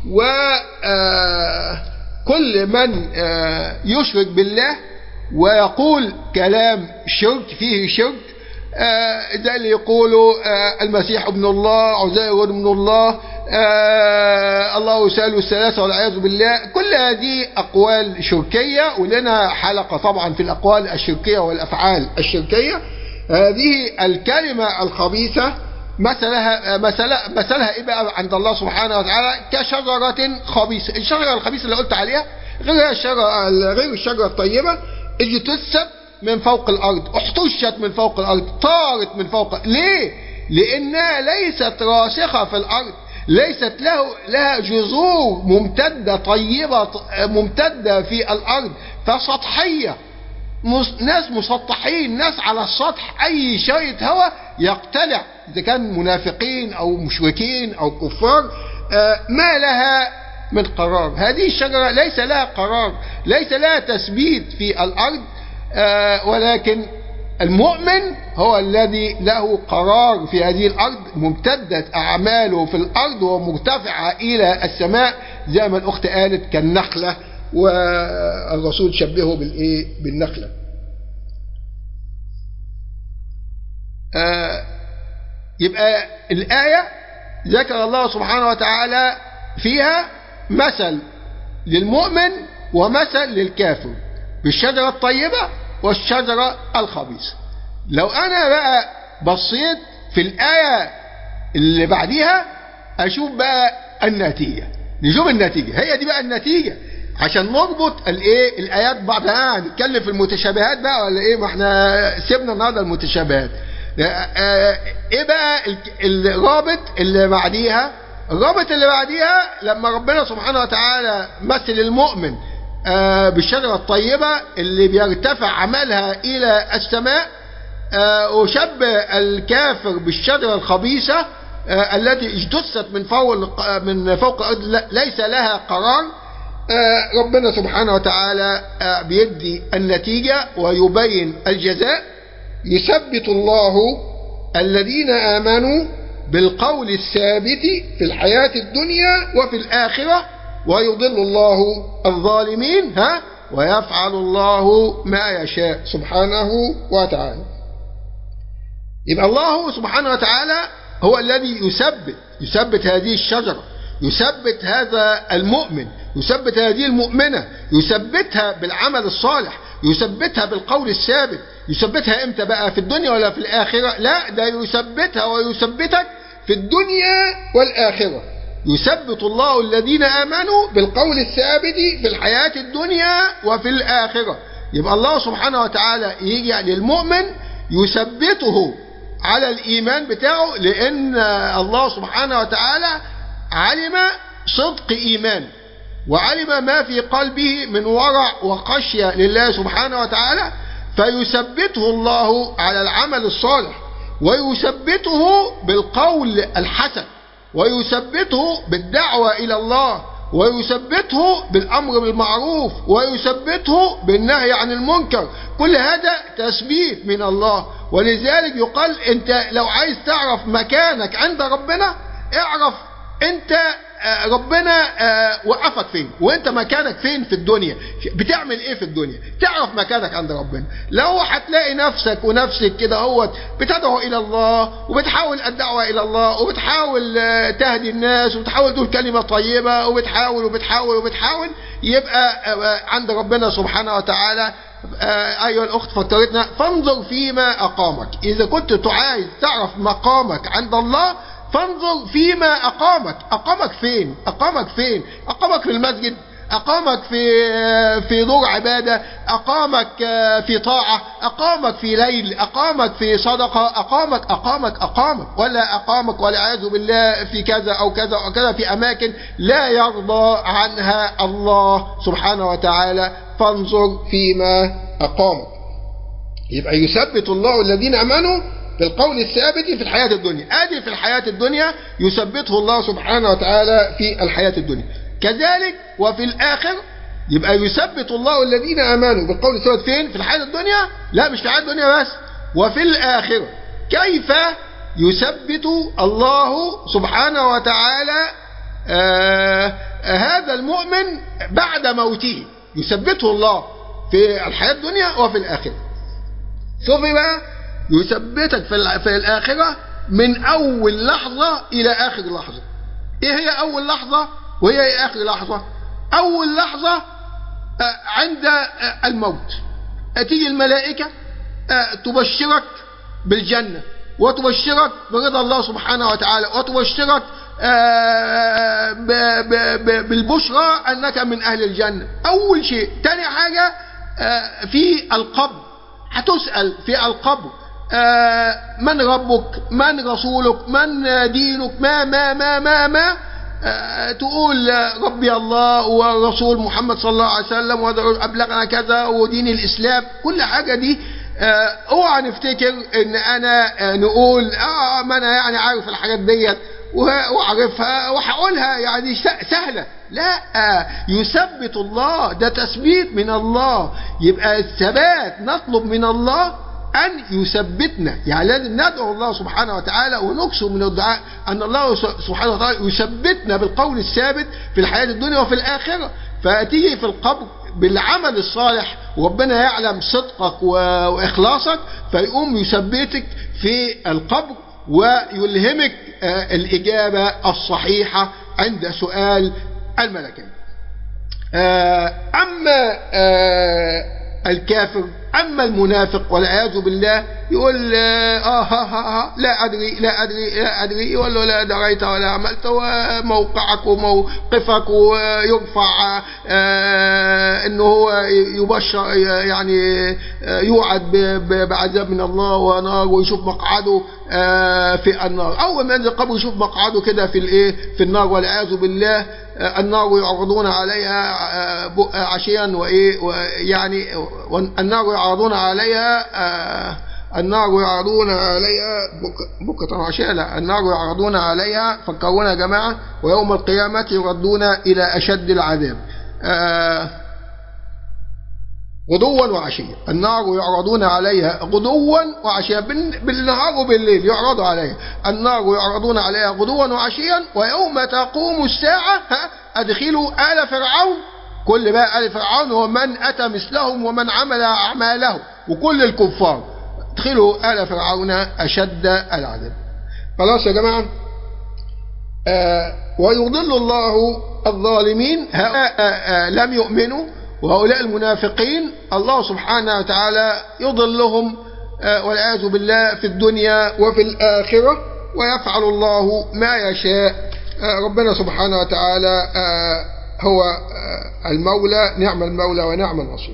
Speaker 1: وكل من آه يشرك بالله ويقول كلام شرك فيه شرك آه زي اللي يقولوا آه المسيح ابن الله عزير ابن الله آه الله ثالث الثلاثة والعياذ بالله كل هذه أقوال شركية ولنا حلقة طبعا في الأقوال الشركية والأفعال الشركية هذه الكلمة الخبيثة مثلها مثلها مثلها ايه بقى عند الله سبحانه وتعالى كشجرة خبيثة الشجرة الخبيثة اللي قلت عليها غير الشجرة غير الشجرة الطيبة اللي تسب من فوق الأرض احتشت من فوق الأرض طارت من فوق ليه؟ لأنها ليست راسخة في الأرض ليست له لها جذور ممتدة طيبة ممتدة في الأرض فسطحية ناس مسطحين ناس على السطح أي شوية هواء يقتلع إذا كان منافقين أو مشركين أو كفار ما لها من قرار هذه الشجرة ليس لها قرار ليس لها تثبيت في الأرض ولكن المؤمن هو الذي له قرار في هذه الأرض ممتدة أعماله في الأرض ومرتفعة إلى السماء زي ما الأخت قالت كالنخلة والرسول شبهه بالإيه بالنخلة آه يبقى الآية ذكر الله سبحانه وتعالى فيها مثل للمؤمن ومثل للكافر بالشجرة الطيبة والشجرة الخبيثة لو أنا بقى بصيت في الآية اللي بعديها أشوف بقى النتيجة نشوف النتيجة هي دي بقى النتيجة عشان نربط الايه الايات بعضها نتكلم في المتشابهات بقى ولا ايه ما احنا سيبنا النهارده المتشابهات ايه بقى الرابط اللي بعديها الرابط اللي بعديها لما ربنا سبحانه وتعالى مثل المؤمن بالشجرة الطيبة اللي بيرتفع عملها إلى السماء وشبه الكافر بالشجرة الخبيثة التي اجتثت من فوق من فوق الأرض ليس لها قرار ربنا سبحانه وتعالى بيدي النتيجة ويبين الجزاء يثبت الله الذين آمنوا بالقول الثابت في الحياة الدنيا وفي الآخرة ويضل الله الظالمين ها ويفعل الله ما يشاء سبحانه وتعالى يبقى الله سبحانه وتعالى هو الذي يثبت يثبت هذه الشجرة يثبت هذا المؤمن يثبت هذه المؤمنة يثبتها بالعمل الصالح يثبتها بالقول الثابت يثبتها امتى بقى في الدنيا ولا في الآخرة لا ده يثبتها ويثبتك في الدنيا والآخرة يثبت الله الذين آمنوا بالقول الثابت في الحياة الدنيا وفي الآخرة يبقى الله سبحانه وتعالى يجي للمؤمن يثبته على الإيمان بتاعه لأن الله سبحانه وتعالى علم صدق إيمان وعلم ما في قلبه من ورع وخشية لله سبحانه وتعالى فيثبته الله على العمل الصالح ويثبته بالقول الحسن ويثبته بالدعوة إلى الله ويثبته بالأمر بالمعروف ويثبته بالنهي عن المنكر كل هذا تثبيت من الله ولذلك يقال انت لو عايز تعرف مكانك عند ربنا اعرف انت ربنا وقفك فين وانت مكانك فين في الدنيا بتعمل ايه في الدنيا تعرف مكانك عند ربنا لو هتلاقي نفسك ونفسك كده هو بتدعو الى الله وبتحاول الدعوة الى الله وبتحاول تهدي الناس وبتحاول تقول كلمة طيبة وبتحاول وبتحاول وبتحاول يبقى عند ربنا سبحانه وتعالى أيها الأخت فكرتنا فانظر فيما أقامك إذا كنت عايز تعرف مقامك عند الله فانظر فيما أقامك أقامك فين أقامك فين أقامك في المسجد أقامك في في دور عبادة أقامك في طاعة أقامك في ليل أقامك في صدقة أقامك أقامك أقامك ولا أقامك والعياذ بالله في كذا أو كذا أو كذا في أماكن لا يرضى عنها الله سبحانه وتعالى فانظر فيما أقامك يبقى يثبت الله الذين أمنوا بالقول الثابت في الحياة الدنيا ادي في الحياة الدنيا يثبته الله سبحانه وتعالى في الحياة الدنيا كذلك وفي الآخر يبقى يثبت الله الذين آمنوا بالقول الثابت فين في الحياة الدنيا لا مش في الحياة الدنيا بس وفي الآخرة كيف يثبت الله سبحانه وتعالى آه هذا المؤمن بعد موته يثبته الله في الحياة الدنيا وفي الآخرة شوف بقى يثبتك في في الآخرة من أول لحظة إلى آخر لحظة إيه هي أول لحظة وهي إيه آخر لحظة أول لحظة عند الموت تيجي الملائكة تبشرك بالجنة وتبشرك برضا الله سبحانه وتعالى وتبشرك بالبشرى أنك من أهل الجنة أول شيء تاني حاجة في القبر هتسأل في القبر من ربك من رسولك من دينك ما ما ما ما ما تقول ربي الله ورسول محمد صلى الله عليه وسلم وأبلغنا كذا ودين الإسلام كل حاجة دي اوعى نفتكر ان انا نقول اه ما انا يعني عارف الحاجات ديت واعرفها وهقولها يعني سهله لا يثبت الله ده تثبيت من الله يبقى الثبات نطلب من الله أن يثبتنا يعني لازم ندعو الله سبحانه وتعالى ونكسر من الدعاء أن الله سبحانه وتعالى يثبتنا بالقول الثابت في الحياة الدنيا وفي الآخرة فتيجي في القبر بالعمل الصالح وربنا يعلم صدقك وإخلاصك فيقوم يثبتك في القبر ويلهمك الإجابة الصحيحة عند سؤال الملكين أما الكافر أما المنافق والعياذ بالله يقول آه ها ها ها لا أدري لا أدري لا أدري يقول له لا دريت ولا عملت وموقعك وموقفك ويرفع آه إنه هو يبشر يعني يوعد بعذاب من الله ونار ويشوف مقعده آه في النار أول ما ينزل قبره يشوف مقعده كده في الإيه في النار والعياذ بالله النار يعرضون عليها عشيا وإيه ويعني النار يعرضون عليها النار يعرضون عليها بكرة وعشية لا النار يعرضون عليها فكرونا يا جماعة ويوم القيامة يردون إلى أشد العذاب غدوا وعشيا النار يعرضون عليها غدوا وعشيا بالنهار وبالليل يعرضوا عليها النار يعرضون عليها غدوا وعشيا ويوم تقوم الساعة أدخلوا آل فرعون كل بقى آل فرعون ومن أتى مثلهم ومن عمل أعماله وكل الكفار ادخلوا آل فرعون أشد العذاب خلاص يا جماعة آه ويضل الله الظالمين هؤلاء آه آه لم يؤمنوا وهؤلاء المنافقين الله سبحانه وتعالى يضلهم والعياذ بالله في الدنيا وفي الآخرة ويفعل الله ما يشاء ربنا سبحانه وتعالى هو المولى نعم المولى ونعم النصير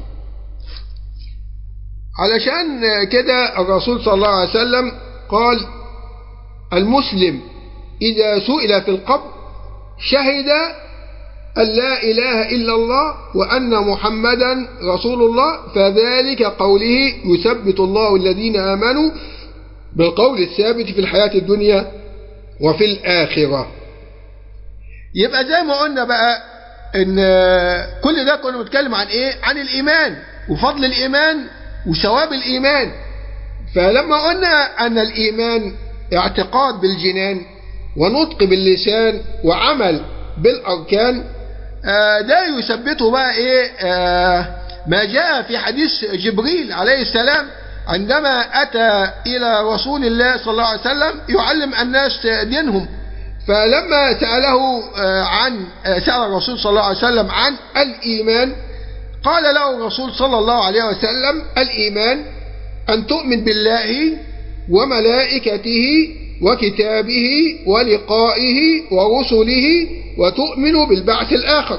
Speaker 1: علشان كده الرسول صلى الله عليه وسلم قال المسلم إذا سئل في القبر شهد أن لا إله إلا الله وأن محمدا رسول الله فذلك قوله يثبت الله الذين آمنوا بالقول الثابت في الحياة الدنيا وفي الآخرة يبقى زي ما قلنا بقى ان كل ده كنا بنتكلم عن ايه عن الايمان وفضل الايمان وثواب الايمان فلما قلنا ان الايمان اعتقاد بالجنان ونطق باللسان وعمل بالاركان آه ده يثبته بقى ايه آه ما جاء في حديث جبريل عليه السلام عندما اتى الى رسول الله صلى الله عليه وسلم يعلم الناس دينهم فلما سأله عن سأل الرسول صلى الله عليه وسلم عن الإيمان قال له الرسول صلى الله عليه وسلم الإيمان أن تؤمن بالله وملائكته وكتابه ولقائه ورسله وتؤمن بالبعث الآخر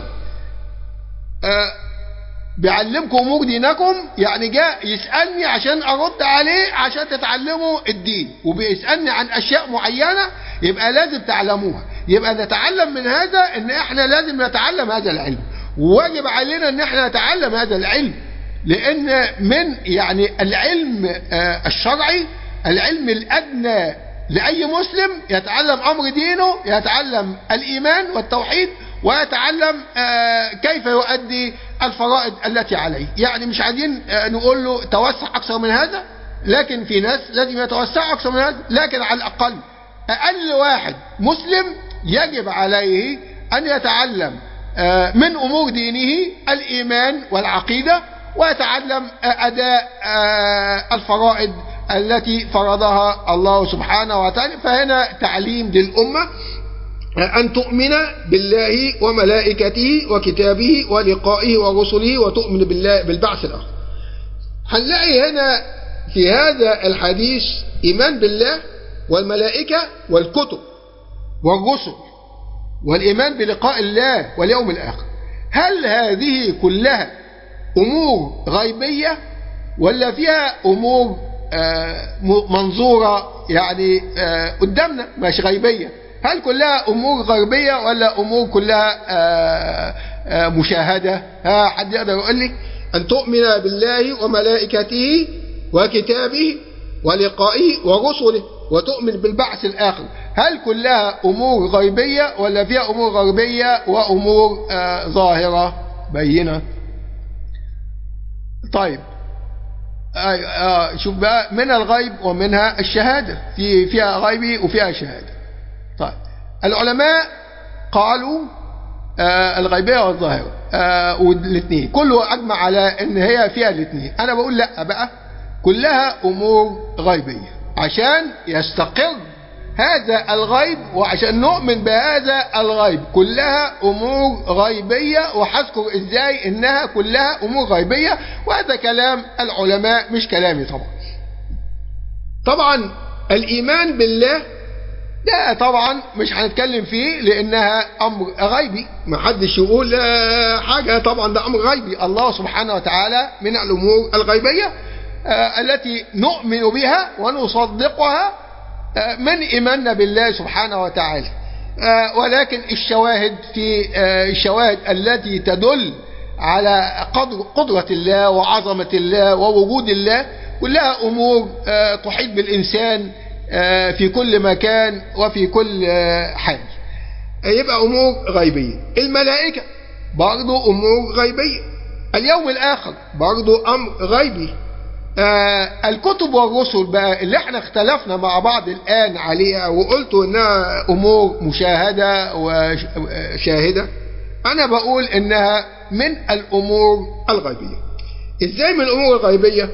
Speaker 1: بيعلمكم امور دينكم يعني جاء يسالني عشان ارد عليه عشان تتعلموا الدين وبيسالني عن اشياء معينه يبقى لازم تعلموها يبقى نتعلم من هذا ان احنا لازم نتعلم هذا العلم وواجب علينا ان احنا نتعلم هذا العلم لان من يعني العلم الشرعي العلم الادنى لاي مسلم يتعلم امر دينه يتعلم الايمان والتوحيد ويتعلم كيف يؤدي الفرائض التي عليه يعني مش عايزين نقول له توسع اكثر من هذا لكن في ناس لازم يتوسعوا اكثر من هذا لكن على الاقل اقل واحد مسلم يجب عليه ان يتعلم من امور دينه الايمان والعقيده ويتعلم اداء الفرائض التي فرضها الله سبحانه وتعالى فهنا تعليم للامه أن تؤمن بالله وملائكته وكتابه ولقائه ورسله وتؤمن بالله بالبعث الآخر هنلاقي هنا في هذا الحديث إيمان بالله والملائكة والكتب والرسل والإيمان بلقاء الله واليوم الآخر هل هذه كلها أمور غيبية ولا فيها أمور منظورة يعني قدامنا مش غيبية هل كلها امور غربيه ولا امور كلها آآ آآ مشاهده ها حد يقدر يقول لي ان تؤمن بالله وملائكته وكتابه ولقائه ورسله وتؤمن بالبعث الاخر هل كلها امور غيبيه ولا فيها امور غربيه وامور ظاهره بينه طيب آه آه شوف بقى من الغيب ومنها الشهاده في فيها غيبي وفيها شهاده طيب العلماء قالوا آه الغيبية والظاهرة آه والاثنين كله أجمع على أن هي فيها الاثنين أنا بقول لا بقى كلها أمور غيبية عشان يستقر هذا الغيب وعشان نؤمن بهذا الغيب كلها أمور غيبية وهذكر إزاي إنها كلها أمور غيبية وهذا كلام العلماء مش كلامي طبعا طبعا الإيمان بالله ده طبعا مش هنتكلم فيه لانها امر غيبي ما حدش يقول حاجه طبعا ده امر غيبي الله سبحانه وتعالى من الامور الغيبيه التي نؤمن بها ونصدقها من ايماننا بالله سبحانه وتعالى ولكن الشواهد في الشواهد التي تدل على قدر قدرة الله وعظمة الله ووجود الله كلها أمور تحيط بالإنسان في كل مكان وفي كل حال يبقى أمور غيبية الملائكة برضو أمور غيبية اليوم الآخر برضو أمر غيبي آه الكتب والرسل بقى اللي احنا اختلفنا مع بعض الآن عليها وقلت انها أمور مشاهدة وشاهدة أنا بقول إنها من الأمور الغيبية إزاي من الأمور الغيبية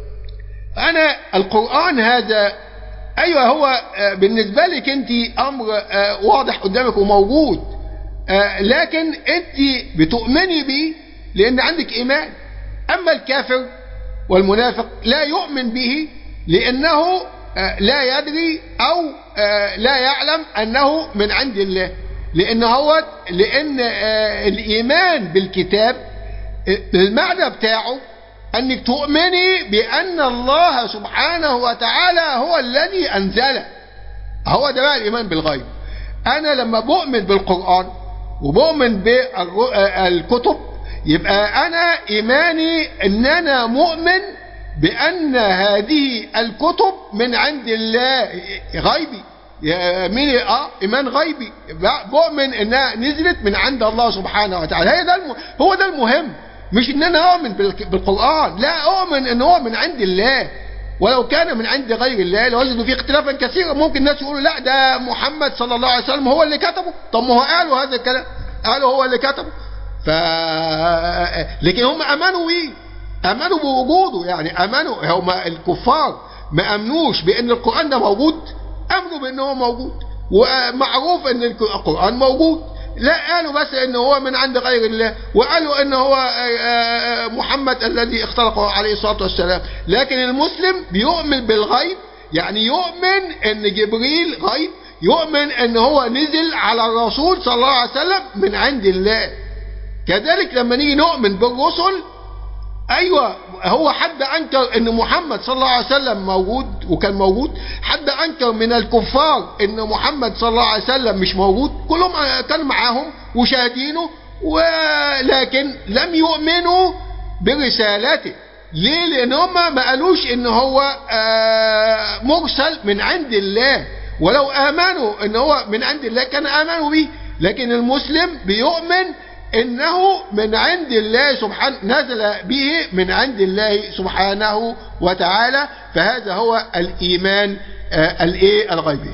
Speaker 1: أنا القرآن هذا أيوة هو بالنسبة لك أنت أمر واضح قدامك وموجود لكن أنت بتؤمني به لأن عندك إيمان أما الكافر والمنافق لا يؤمن به لأنه لا يدري أو لا يعلم أنه من عند الله لأن هو لأن الإيمان بالكتاب المعنى بتاعه أنك تؤمني بأن الله سبحانه وتعالى هو الذي أنزله هو ده بقى الإيمان بالغيب أنا لما بؤمن بالقرآن وبؤمن بالكتب يبقى أنا إيماني أن أنا مؤمن بأن هذه الكتب من عند الله غيبي مين اه ايمان غيبي بؤمن انها نزلت من عند الله سبحانه وتعالى هي ده الم... هو ده المهم مش ان انا اؤمن بالقران لا اؤمن ان هو من عند الله ولو كان من عند غير الله لوجدوا فيه اختلافا كثيرا ممكن الناس يقولوا لا ده محمد صلى الله عليه وسلم هو اللي كتبه طب ما هو قالوا هذا الكلام قالوا هو اللي كتبه ف لكن هم امنوا بيه امنوا بوجوده يعني امنوا هم الكفار ما امنوش بان القران ده موجود امنوا بان هو موجود ومعروف ان القران موجود لا قالوا بس ان هو من عند غير الله وقالوا ان هو محمد الذي اختلقه عليه الصلاه والسلام لكن المسلم بيؤمن بالغيب يعني يؤمن ان جبريل غيب يؤمن ان هو نزل على الرسول صلى الله عليه وسلم من عند الله كذلك لما نيجي نؤمن بالرسل ايوه هو حد انكر ان محمد صلى الله عليه وسلم موجود وكان موجود حد انكر من الكفار ان محمد صلى الله عليه وسلم مش موجود كلهم كانوا معاهم وشاهدينه ولكن لم يؤمنوا برسالته ليه لان هم ما قالوش ان هو مرسل من عند الله ولو امنوا ان هو من عند الله كان امنوا به لكن المسلم بيؤمن انه من عند الله سبحانه نزل به من عند الله سبحانه وتعالى فهذا هو الايمان الايه الغيبي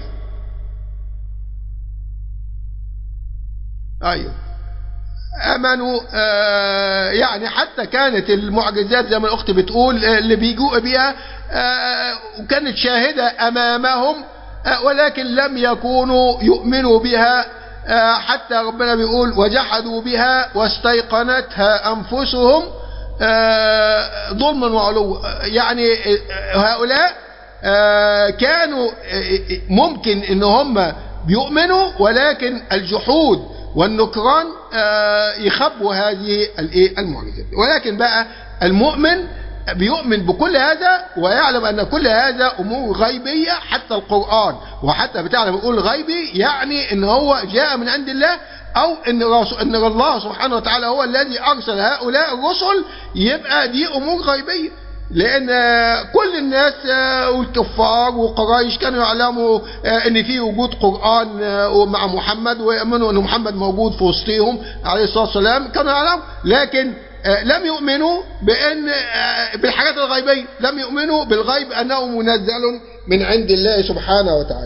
Speaker 1: ايوه امنوا آه يعني حتى كانت المعجزات زي ما الاخت بتقول اللي بيجوا بيها آه وكانت شاهده امامهم آه ولكن لم يكونوا يؤمنوا بها حتى ربنا بيقول وجحدوا بها واستيقنتها أنفسهم ظلما وعلوا يعني هؤلاء كانوا ممكن ان هم بيؤمنوا ولكن الجحود والنكران يخبوا هذه المعجزات ولكن بقى المؤمن بيؤمن بكل هذا ويعلم ان كل هذا امور غيبيه حتى القران وحتى بتعلم يقول غيبي يعني ان هو جاء من عند الله او ان ان الله سبحانه وتعالى هو الذي ارسل هؤلاء الرسل يبقى دي امور غيبيه لان كل الناس والكفار وقريش كانوا يعلموا ان في وجود قران مع محمد ويؤمنوا ان محمد موجود في وسطهم عليه الصلاه والسلام كانوا يعلموا لكن لم يؤمنوا بان بالحاجات الغيبيه لم يؤمنوا بالغيب انه منزل من عند الله سبحانه وتعالى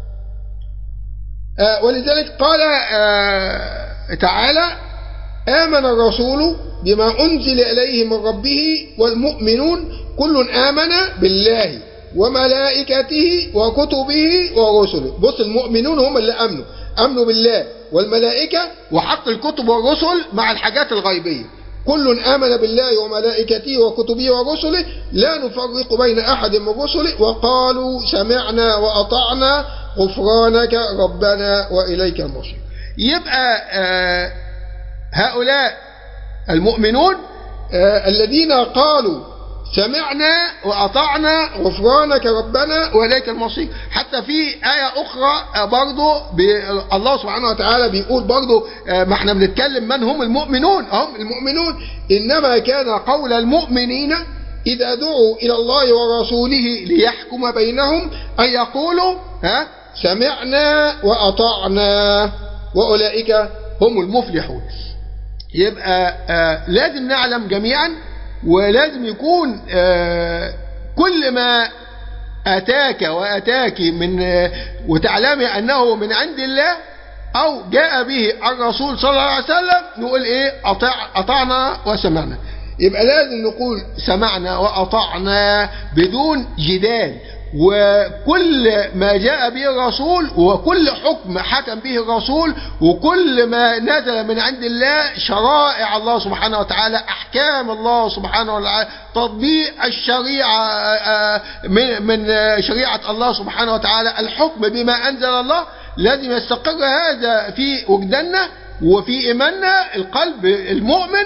Speaker 1: ولذلك قال تعالى آمن الرسول بما أنزل إليه من ربه والمؤمنون كل آمن بالله وملائكته وكتبه ورسله بص المؤمنون هم اللي أمنوا أمنوا بالله والملائكة وحط الكتب والرسل مع الحاجات الغيبية كل آمن بالله وملائكته وكتبه ورسله لا نفرق بين أحد من رسله وقالوا سمعنا وأطعنا غفرانك ربنا وإليك المصير يبقى آه هؤلاء المؤمنون آه الذين قالوا سمعنا وأطعنا غفرانك ربنا وإليك المصير حتى في آية أخرى برضو الله سبحانه وتعالى بيقول برضو ما احنا بنتكلم من هم المؤمنون هم المؤمنون إنما كان قول المؤمنين إذا دعوا إلى الله ورسوله ليحكم بينهم أن يقولوا ها سمعنا وأطعنا وأولئك هم المفلحون يبقى آه لازم نعلم جميعا ولازم يكون آه كل ما أتاك وأتاك من آه وتعلمي أنه من عند الله أو جاء به الرسول صلى الله عليه وسلم نقول إيه أطع أطعنا وسمعنا يبقى لازم نقول سمعنا وأطعنا بدون جدال وكل ما جاء به الرسول وكل حكم حكم به الرسول وكل ما نزل من عند الله شرائع الله سبحانه وتعالى أحكام الله سبحانه وتعالى تطبيق الشريعة من شريعة الله سبحانه وتعالى الحكم بما أنزل الله لازم يستقر هذا في وجداننا وفي إيماننا القلب المؤمن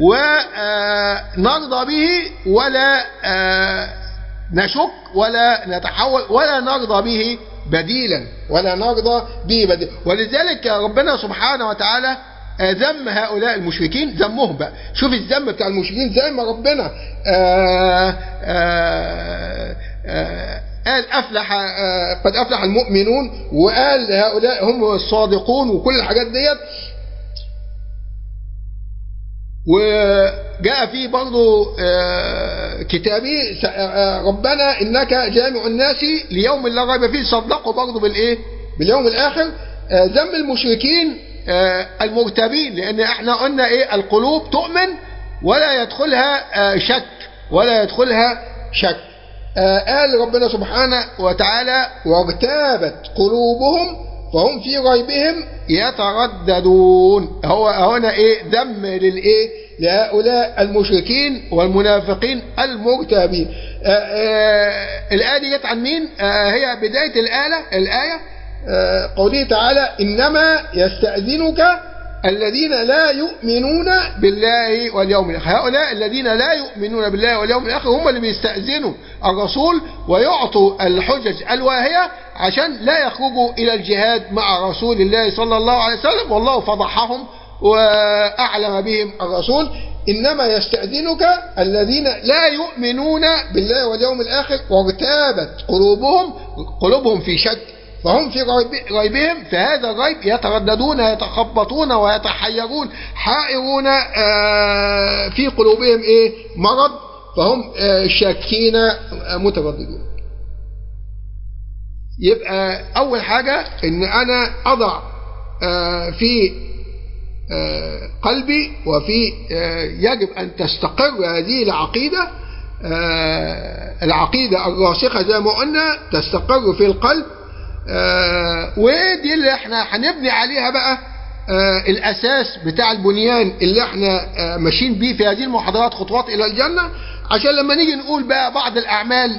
Speaker 1: ونرضى به ولا نشك ولا نتحول ولا نرضى به بديلا ولا نرضى به بديلا ولذلك ربنا سبحانه وتعالى ذم هؤلاء المشركين ذمهم بقى شوف الذم بتاع المشركين زي ما ربنا آآ آآ آآ قال أفلح قد أفلح المؤمنون وقال هؤلاء هم الصادقون وكل الحاجات ديت وجاء فيه برضو كتابي ربنا إنك جامع الناس ليوم لا ريب فيه صدقوا برضو بالإيه باليوم الآخر ذم المشركين المرتابين لأن احنا قلنا إيه القلوب تؤمن ولا يدخلها شك ولا يدخلها شك قال ربنا سبحانه وتعالى وارتابت قلوبهم فهم في ريبهم يترددون هو هنا ايه ذم للايه لهؤلاء المشركين والمنافقين المرتابين الآية دي جت عن مين هي بداية الآية الآية قوله تعالى إنما يستأذنك الذين لا يؤمنون بالله واليوم الآخر هؤلاء الذين لا يؤمنون بالله واليوم الآخر هم اللي بيستأذنوا الرسول ويعطوا الحجج الواهية عشان لا يخرجوا إلى الجهاد مع رسول الله صلى الله عليه وسلم والله فضحهم وأعلم بهم الرسول إنما يستأذنك الذين لا يؤمنون بالله واليوم الآخر وارتابت قلوبهم قلوبهم في شك فهم في غيبهم في هذا الغيب يترددون يتخبطون ويتحيرون حائرون في قلوبهم ايه مرض فهم شاكين مترددون يبقى اول حاجة ان انا اضع في قلبي وفي يجب ان تستقر هذه العقيدة العقيدة الراسخة زي ما قلنا تستقر في القلب آه ودي اللي احنا هنبني عليها بقى آه الاساس بتاع البنيان اللي احنا آه ماشيين بيه في هذه المحاضرات خطوات الى الجنة عشان لما نيجي نقول بقى بعض الاعمال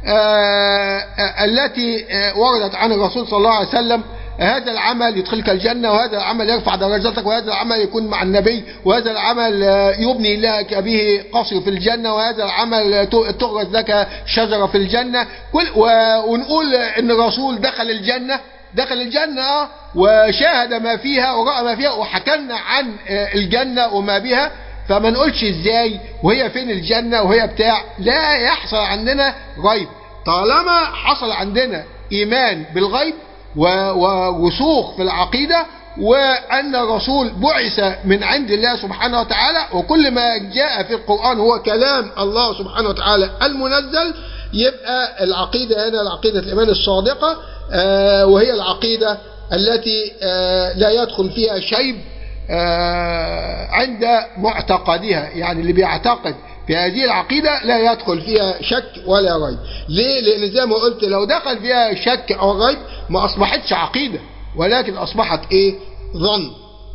Speaker 1: التي وردت عن الرسول صلى الله عليه وسلم هذا العمل يدخلك الجنة وهذا العمل يرفع درجتك وهذا العمل يكون مع النبي وهذا العمل يبني لك به قصر في الجنة وهذا العمل تغرس لك شجرة في الجنة كل ونقول ان الرسول دخل الجنة دخل الجنة وشاهد ما فيها ورأى ما فيها وحكلنا عن الجنة وما بها فما نقولش ازاي وهي فين الجنة وهي بتاع لا يحصل عندنا غيب طالما حصل عندنا ايمان بالغيب ورسوخ في العقيدة وأن الرسول بعث من عند الله سبحانه وتعالى وكل ما جاء في القرآن هو كلام الله سبحانه وتعالى المنزل يبقى العقيدة هنا العقيدة الإيمان الصادقة وهي العقيدة التي لا يدخل فيها شيب عند معتقدها يعني اللي بيعتقد في هذه العقيدة لا يدخل فيها شك ولا ريب ليه؟ لأن زي ما قلت لو دخل فيها شك أو ريب ما أصبحتش عقيدة ولكن أصبحت إيه ظن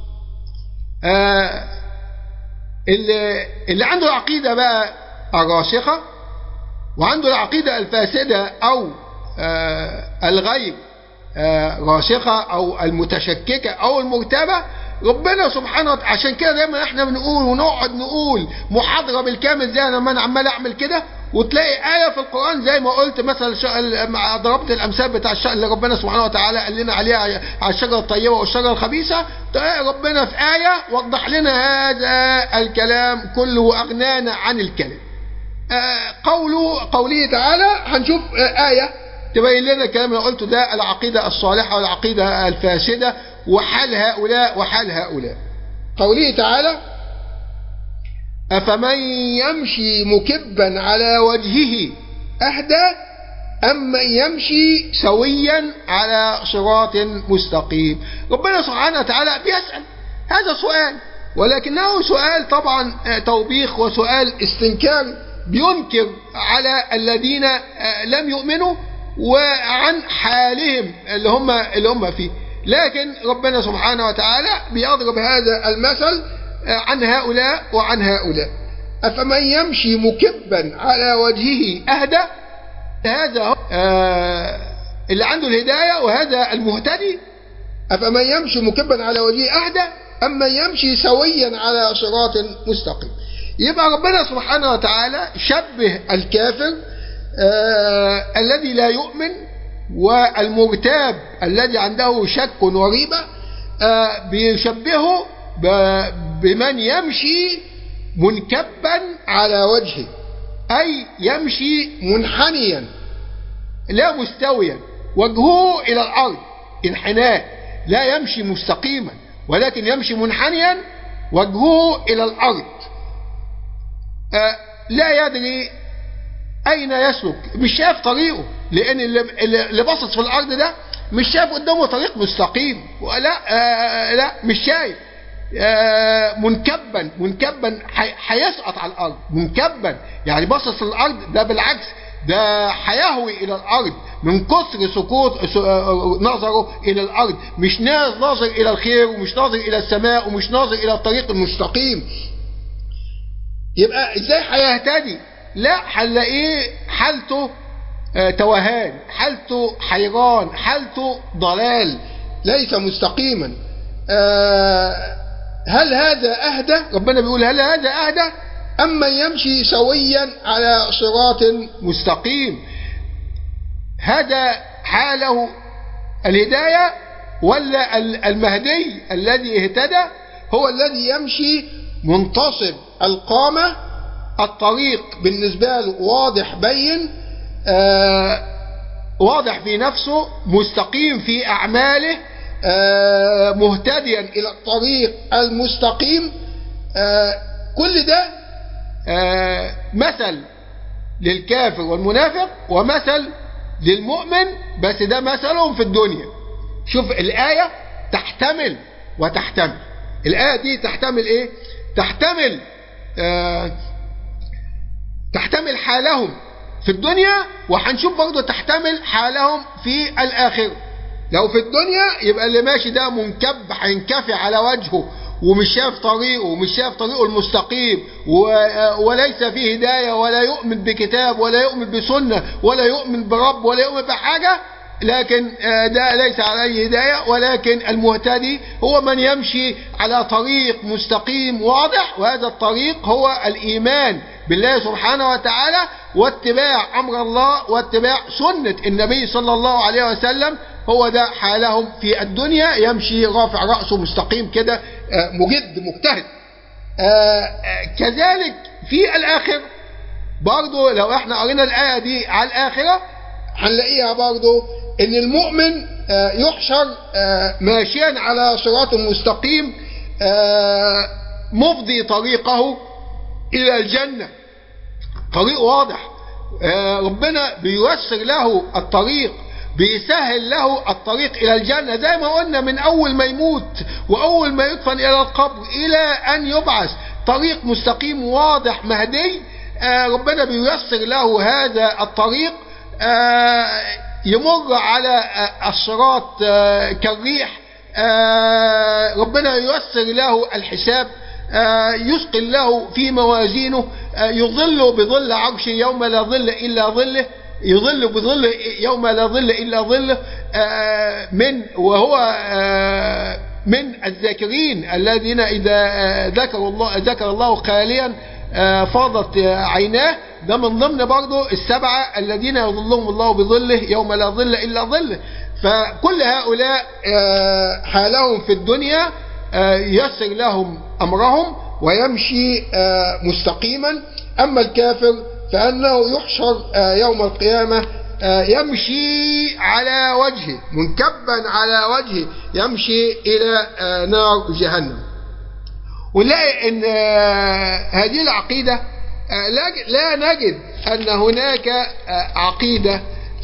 Speaker 1: آه اللي, اللي عنده العقيدة بقى الراسخة وعنده العقيدة الفاسدة أو آه الغيب آه راسخة أو المتشككة أو المرتبة ربنا سبحانه وتعالى عشان كده دايما احنا بنقول ونقعد نقول محاضرة بالكامل زي لما انا عمال اعمل كده وتلاقي آية في القرآن زي ما قلت مثلا ضربت الأمثال بتاع الشيء اللي ربنا سبحانه وتعالى قال لنا عليها على الشجرة الطيبة والشجرة الخبيثة ربنا في آية وضح لنا هذا الكلام كله وأغنانا عن الكلام قوله قوله تعالى هنشوف آية تبين لنا الكلام اللي قلته ده العقيدة الصالحة والعقيدة الفاسدة وحال هؤلاء وحال هؤلاء قوله تعالى أفمن يمشي مكبا على وجهه أهدى أم من يمشي سويا على صراط مستقيم ربنا سبحانه وتعالى بيسأل هذا سؤال ولكنه سؤال طبعا توبيخ وسؤال استنكار بينكر على الذين لم يؤمنوا وعن حالهم اللي هم اللي هم فيه لكن ربنا سبحانه وتعالى بيضرب هذا المثل عن هؤلاء وعن هؤلاء أفمن يمشي مكبا على وجهه أهدى هذا اللي عنده الهداية وهذا المهتدي أفمن يمشي مكبا على وجهه أهدى أما يمشي سويا على صراط مستقيم يبقى ربنا سبحانه وتعالى شبه الكافر آه الذي لا يؤمن والمرتاب الذي عنده شك وريبة آه بيشبهه بمن يمشي منكبا على وجهه أي يمشي منحنيا لا مستويا وجهه إلى الأرض انحناء لا يمشي مستقيما ولكن يمشي منحنيا وجهه إلى الأرض آه لا يدري أين يسلك مش شايف طريقه لأن اللي باصص في الأرض ده مش شايف قدامه طريق مستقيم لا آه لا مش شايف آه منكبا منكبا هيسقط على الأرض منكبا يعني باصص للأرض ده بالعكس ده هيهوي إلى الأرض من كثر سقوط نظره إلى الأرض مش ناظر إلى الخير ومش ناظر إلى السماء ومش ناظر إلى الطريق المستقيم يبقى ازاي هيهتدي لا هنلاقيه حالته آه توهان حالته حيران حالته ضلال ليس مستقيما آه هل هذا أهدى ربنا بيقول هل هذا أهدى أما يمشي سويا على صراط مستقيم هذا حاله الهداية ولا المهدي الذي اهتدى هو الذي يمشي منتصب القامة الطريق بالنسبة له واضح بين آه واضح في نفسه مستقيم في أعماله آه مهتديا إلى الطريق المستقيم آه كل ده آه مثل للكافر والمنافق ومثل للمؤمن بس ده مثلهم في الدنيا شوف الآية تحتمل وتحتمل الآية دي تحتمل ايه تحتمل آه تحتمل حالهم في الدنيا وهنشوف برضه تحتمل حالهم في الآخرة لو في الدنيا يبقى اللي ماشي ده منكب هينكفي على وجهه ومش شايف طريقه ومش شايف طريقه المستقيم وليس فيه هداية ولا يؤمن بكتاب ولا يؤمن بسنة ولا يؤمن برب ولا يؤمن بحاجة لكن ده ليس عليه هداية ولكن المهتدي هو من يمشي على طريق مستقيم واضح وهذا الطريق هو الإيمان بالله سبحانه وتعالى واتباع أمر الله واتباع سنة النبي صلى الله عليه وسلم هو ده حالهم في الدنيا يمشي رافع رأسه مستقيم كده مجد مجتهد كذلك في الآخر برضو لو احنا قرينا الآية دي على الآخرة هنلاقيها برضو ان المؤمن يحشر ماشيا على صراط مستقيم مفضي طريقه الى الجنة طريق واضح ربنا بييسر له الطريق بيسهل له الطريق الى الجنة زي ما قلنا من اول ما يموت واول ما يدفن الى القبر الى ان يبعث طريق مستقيم واضح مهدي ربنا بييسر له هذا الطريق يمر على الصراط كالريح ربنا ييسر له الحساب يثقل له في موازينه يظل بظل عرش يوم لا ظل إلا ظله يظل بظل يوم لا ظل إلا ظله من وهو من الذاكرين الذين إذا ذكروا الله ذكر الله خاليا فاضت عيناه ده من ضمن برضه السبعة الذين يظلهم الله بظله يوم لا ظل إلا ظله فكل هؤلاء حالهم في الدنيا يسر لهم أمرهم ويمشي مستقيما أما الكافر فأنه يحشر يوم القيامة يمشي على وجهه منكبا على وجهه يمشي إلى نار جهنم ونلاقي أن هذه العقيدة لا نجد أن هناك عقيدة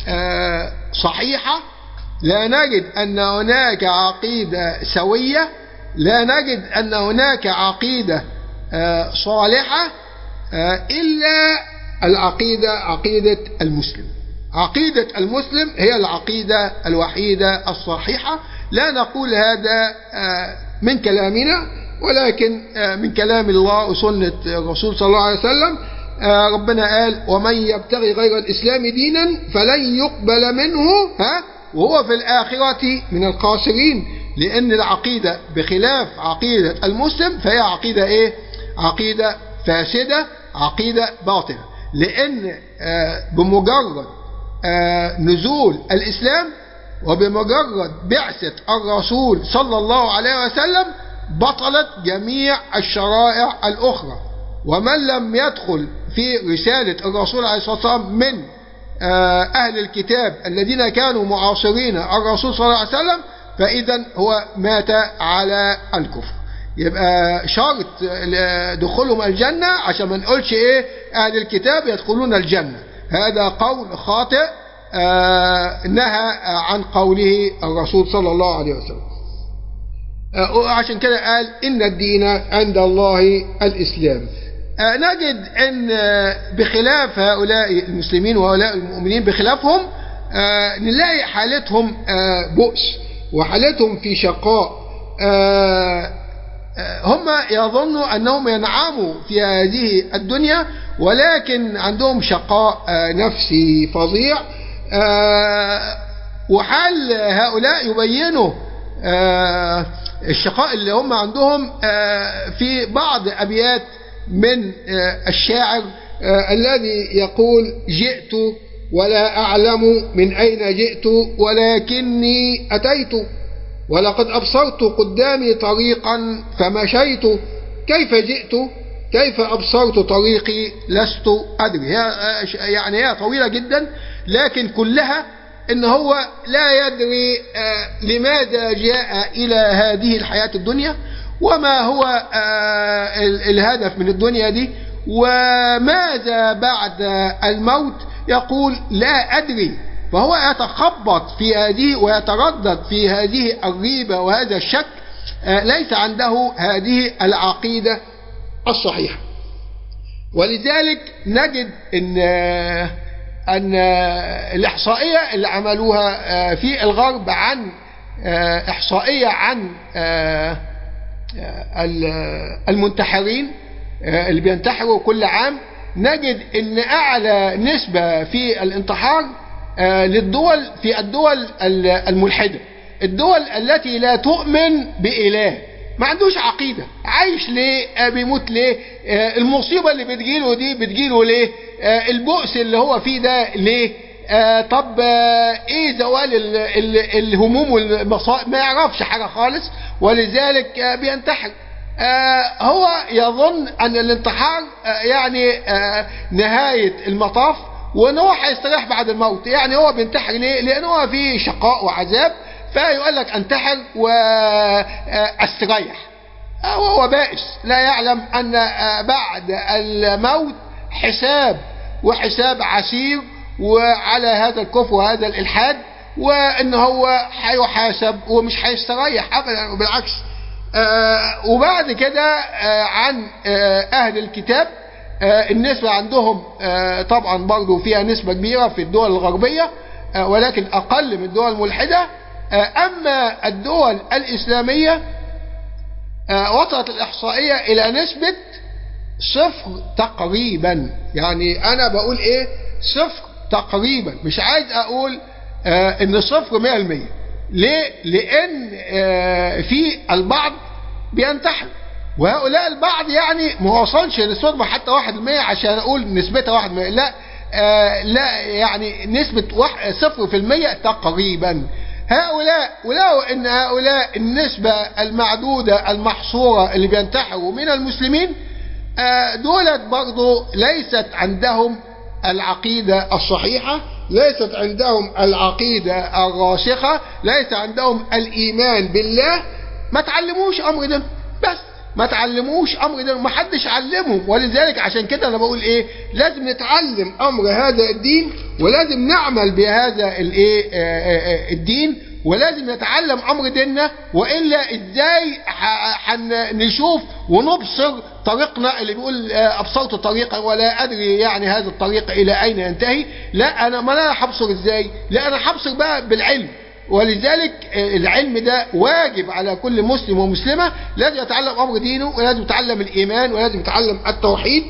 Speaker 1: آه، صحيحة لا نجد أن هناك عقيدة سوية لا نجد أن هناك عقيدة آه، صالحة آه، إلا العقيدة عقيدة المسلم عقيدة المسلم هي العقيدة الوحيدة الصحيحة لا نقول هذا آه، من كلامنا ولكن آه، من كلام الله وسنة الرسول صلى الله عليه وسلم آه، ربنا قال ومن يبتغي غير الإسلام دينا فلن يقبل منه ها وهو في الآخرة من الخاسرين لأن العقيدة بخلاف عقيدة المسلم فهي عقيدة إيه؟ عقيدة فاسدة عقيدة باطلة لأن آه، بمجرد آه، نزول الإسلام وبمجرد بعثة الرسول صلى الله عليه وسلم بطلت جميع الشرائع الأخرى ومن لم يدخل في رسالة الرسول عليه الصلاة والسلام من آه، أهل الكتاب الذين كانوا معاصرين الرسول صلى الله عليه وسلم فإذا هو مات على الكفر يبقى شرط دخولهم الجنة عشان ما نقولش ايه أهل الكتاب يدخلون الجنة هذا قول خاطئ آه، نهى عن قوله الرسول صلى الله عليه وسلم آه، وعشان كده قال إن الدين عند الله الإسلام آه، نجد أن آه، بخلاف هؤلاء المسلمين وهؤلاء المؤمنين بخلافهم آه، نلاقي حالتهم آه، بؤس وحالتهم في شقاء آه، آه، هم يظنوا أنهم ينعموا في هذه الدنيا ولكن عندهم شقاء آه، نفسي فظيع آه، وحال هؤلاء يبينوا آه، الشقاء اللي هم عندهم آه، في بعض أبيات من آه، الشاعر آه، الذي يقول جئت ولا أعلم من أين جئت ولكني أتيت ولقد أبصرت قدامي طريقا فمشيت كيف جئت كيف أبصرت طريقي لست أدري هي يعني هي طويلة جدا لكن كلها إن هو لا يدري آه، لماذا جاء إلى هذه الحياة الدنيا وما هو آه، ال- الهدف من الدنيا دي وماذا بعد الموت يقول لا أدري فهو يتخبط في هذه ويتردد في هذه الريبة وهذا الشك آه، ليس عنده هذه العقيدة الصحيحة ولذلك نجد ان ان الاحصائيه اللي عملوها في الغرب عن احصائيه عن المنتحرين اللي بينتحروا كل عام نجد ان اعلى نسبه في الانتحار للدول في الدول الملحده الدول التي لا تؤمن باله ما عندوش عقيدة عايش ليه آه بيموت ليه آه المصيبة اللي بتجيله دي بتجيله ليه آه البؤس اللي هو فيه ده ليه طب ايه زوال ال ال الهموم والمصائب ما يعرفش حاجة خالص ولذلك بينتحر هو يظن ان الانتحار يعني نهاية المطاف وان هو هيستريح بعد الموت يعني هو بينتحر ليه لان هو فيه شقاء وعذاب فيقول لك انتحر واستريح وهو بائس لا يعلم ان بعد الموت حساب وحساب عسير وعلى هذا الكفر وهذا الالحاد وان هو هيحاسب ومش هيستريح ابدا وبالعكس وبعد كده عن اهل الكتاب النسبة عندهم طبعا برضو فيها نسبة كبيرة في الدول الغربية ولكن اقل من الدول الملحده أما الدول الإسلامية وصلت الإحصائية إلى نسبة صفر تقريبا يعني أنا بقول إيه صفر تقريبا مش عايز أقول إن صفر مئة المية ليه؟ لأن في البعض بينتحر وهؤلاء البعض يعني ما وصلش لنسبة حتى واحد المية عشان أقول نسبتها واحد المية لا آه لا يعني نسبة صفر في المية تقريبا هؤلاء ولو ان هؤلاء النسبة المعدودة المحصورة اللي بينتحروا من المسلمين آه دولت برضو ليست عندهم العقيدة الصحيحة ليست عندهم العقيدة الراسخة ليس عندهم الإيمان بالله ما تعلموش أمر ده بس ما تعلموش امر ده ما حدش علمهم ولذلك عشان كده انا بقول ايه لازم نتعلم امر هذا الدين ولازم نعمل بهذا الايه الدين ولازم نتعلم امر ديننا والا ازاي نشوف ونبصر طريقنا اللي بيقول ابصرت طريقا ولا ادري يعني هذا الطريق الى اين ينتهي لا انا ما انا هبصر ازاي لا انا هبصر بقى بالعلم ولذلك العلم ده واجب على كل مسلم ومسلمة لازم يتعلم أمر دينه ولازم يتعلم الإيمان ولازم يتعلم التوحيد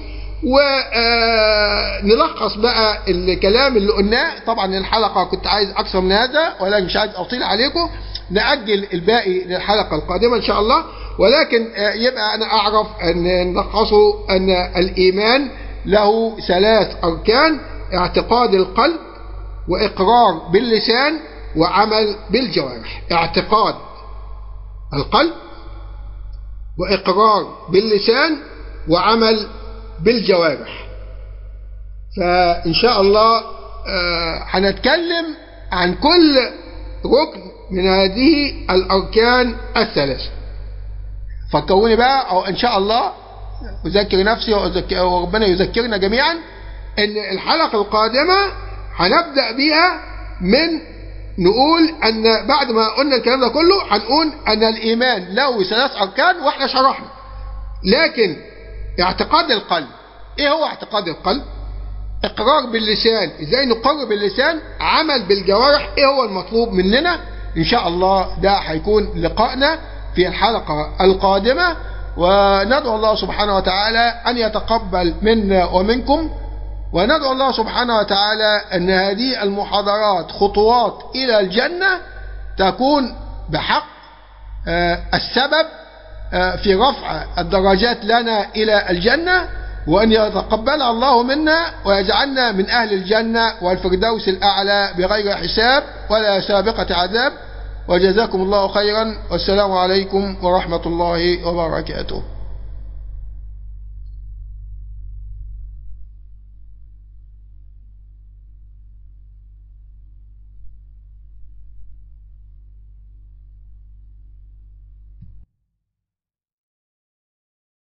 Speaker 1: ونلخص بقى الكلام اللي قلناه طبعا الحلقة كنت عايز أكثر من هذا ولكن مش عايز أطيل عليكم نأجل الباقي للحلقة القادمة إن شاء الله ولكن يبقى أنا أعرف أن نلخصه أن الإيمان له ثلاث أركان اعتقاد القلب وإقرار باللسان وعمل بالجوارح اعتقاد القلب وإقرار باللسان وعمل بالجوارح فإن شاء الله هنتكلم عن كل ركن من هذه الأركان الثلاثة فكروني بقى أو إن شاء الله أذكر نفسي وربنا يذكرنا جميعا إن الحلقة القادمة هنبدأ بها من نقول أن بعد ما قلنا الكلام ده كله هنقول أن الإيمان له ثلاث أركان وإحنا شرحنا لكن اعتقاد القلب إيه هو اعتقاد القلب؟ إقرار باللسان إزاي نقر باللسان عمل بالجوارح إيه هو المطلوب مننا إن شاء الله ده هيكون لقائنا في الحلقة القادمة وندعو الله سبحانه وتعالى أن يتقبل منا ومنكم وندعو الله سبحانه وتعالى أن هذه المحاضرات خطوات إلى الجنة تكون بحق السبب في رفع الدرجات لنا إلى الجنة وأن يتقبلها الله منا ويجعلنا من أهل الجنة والفردوس الأعلى بغير حساب ولا سابقة عذاب وجزاكم الله خيرا والسلام عليكم ورحمة الله وبركاته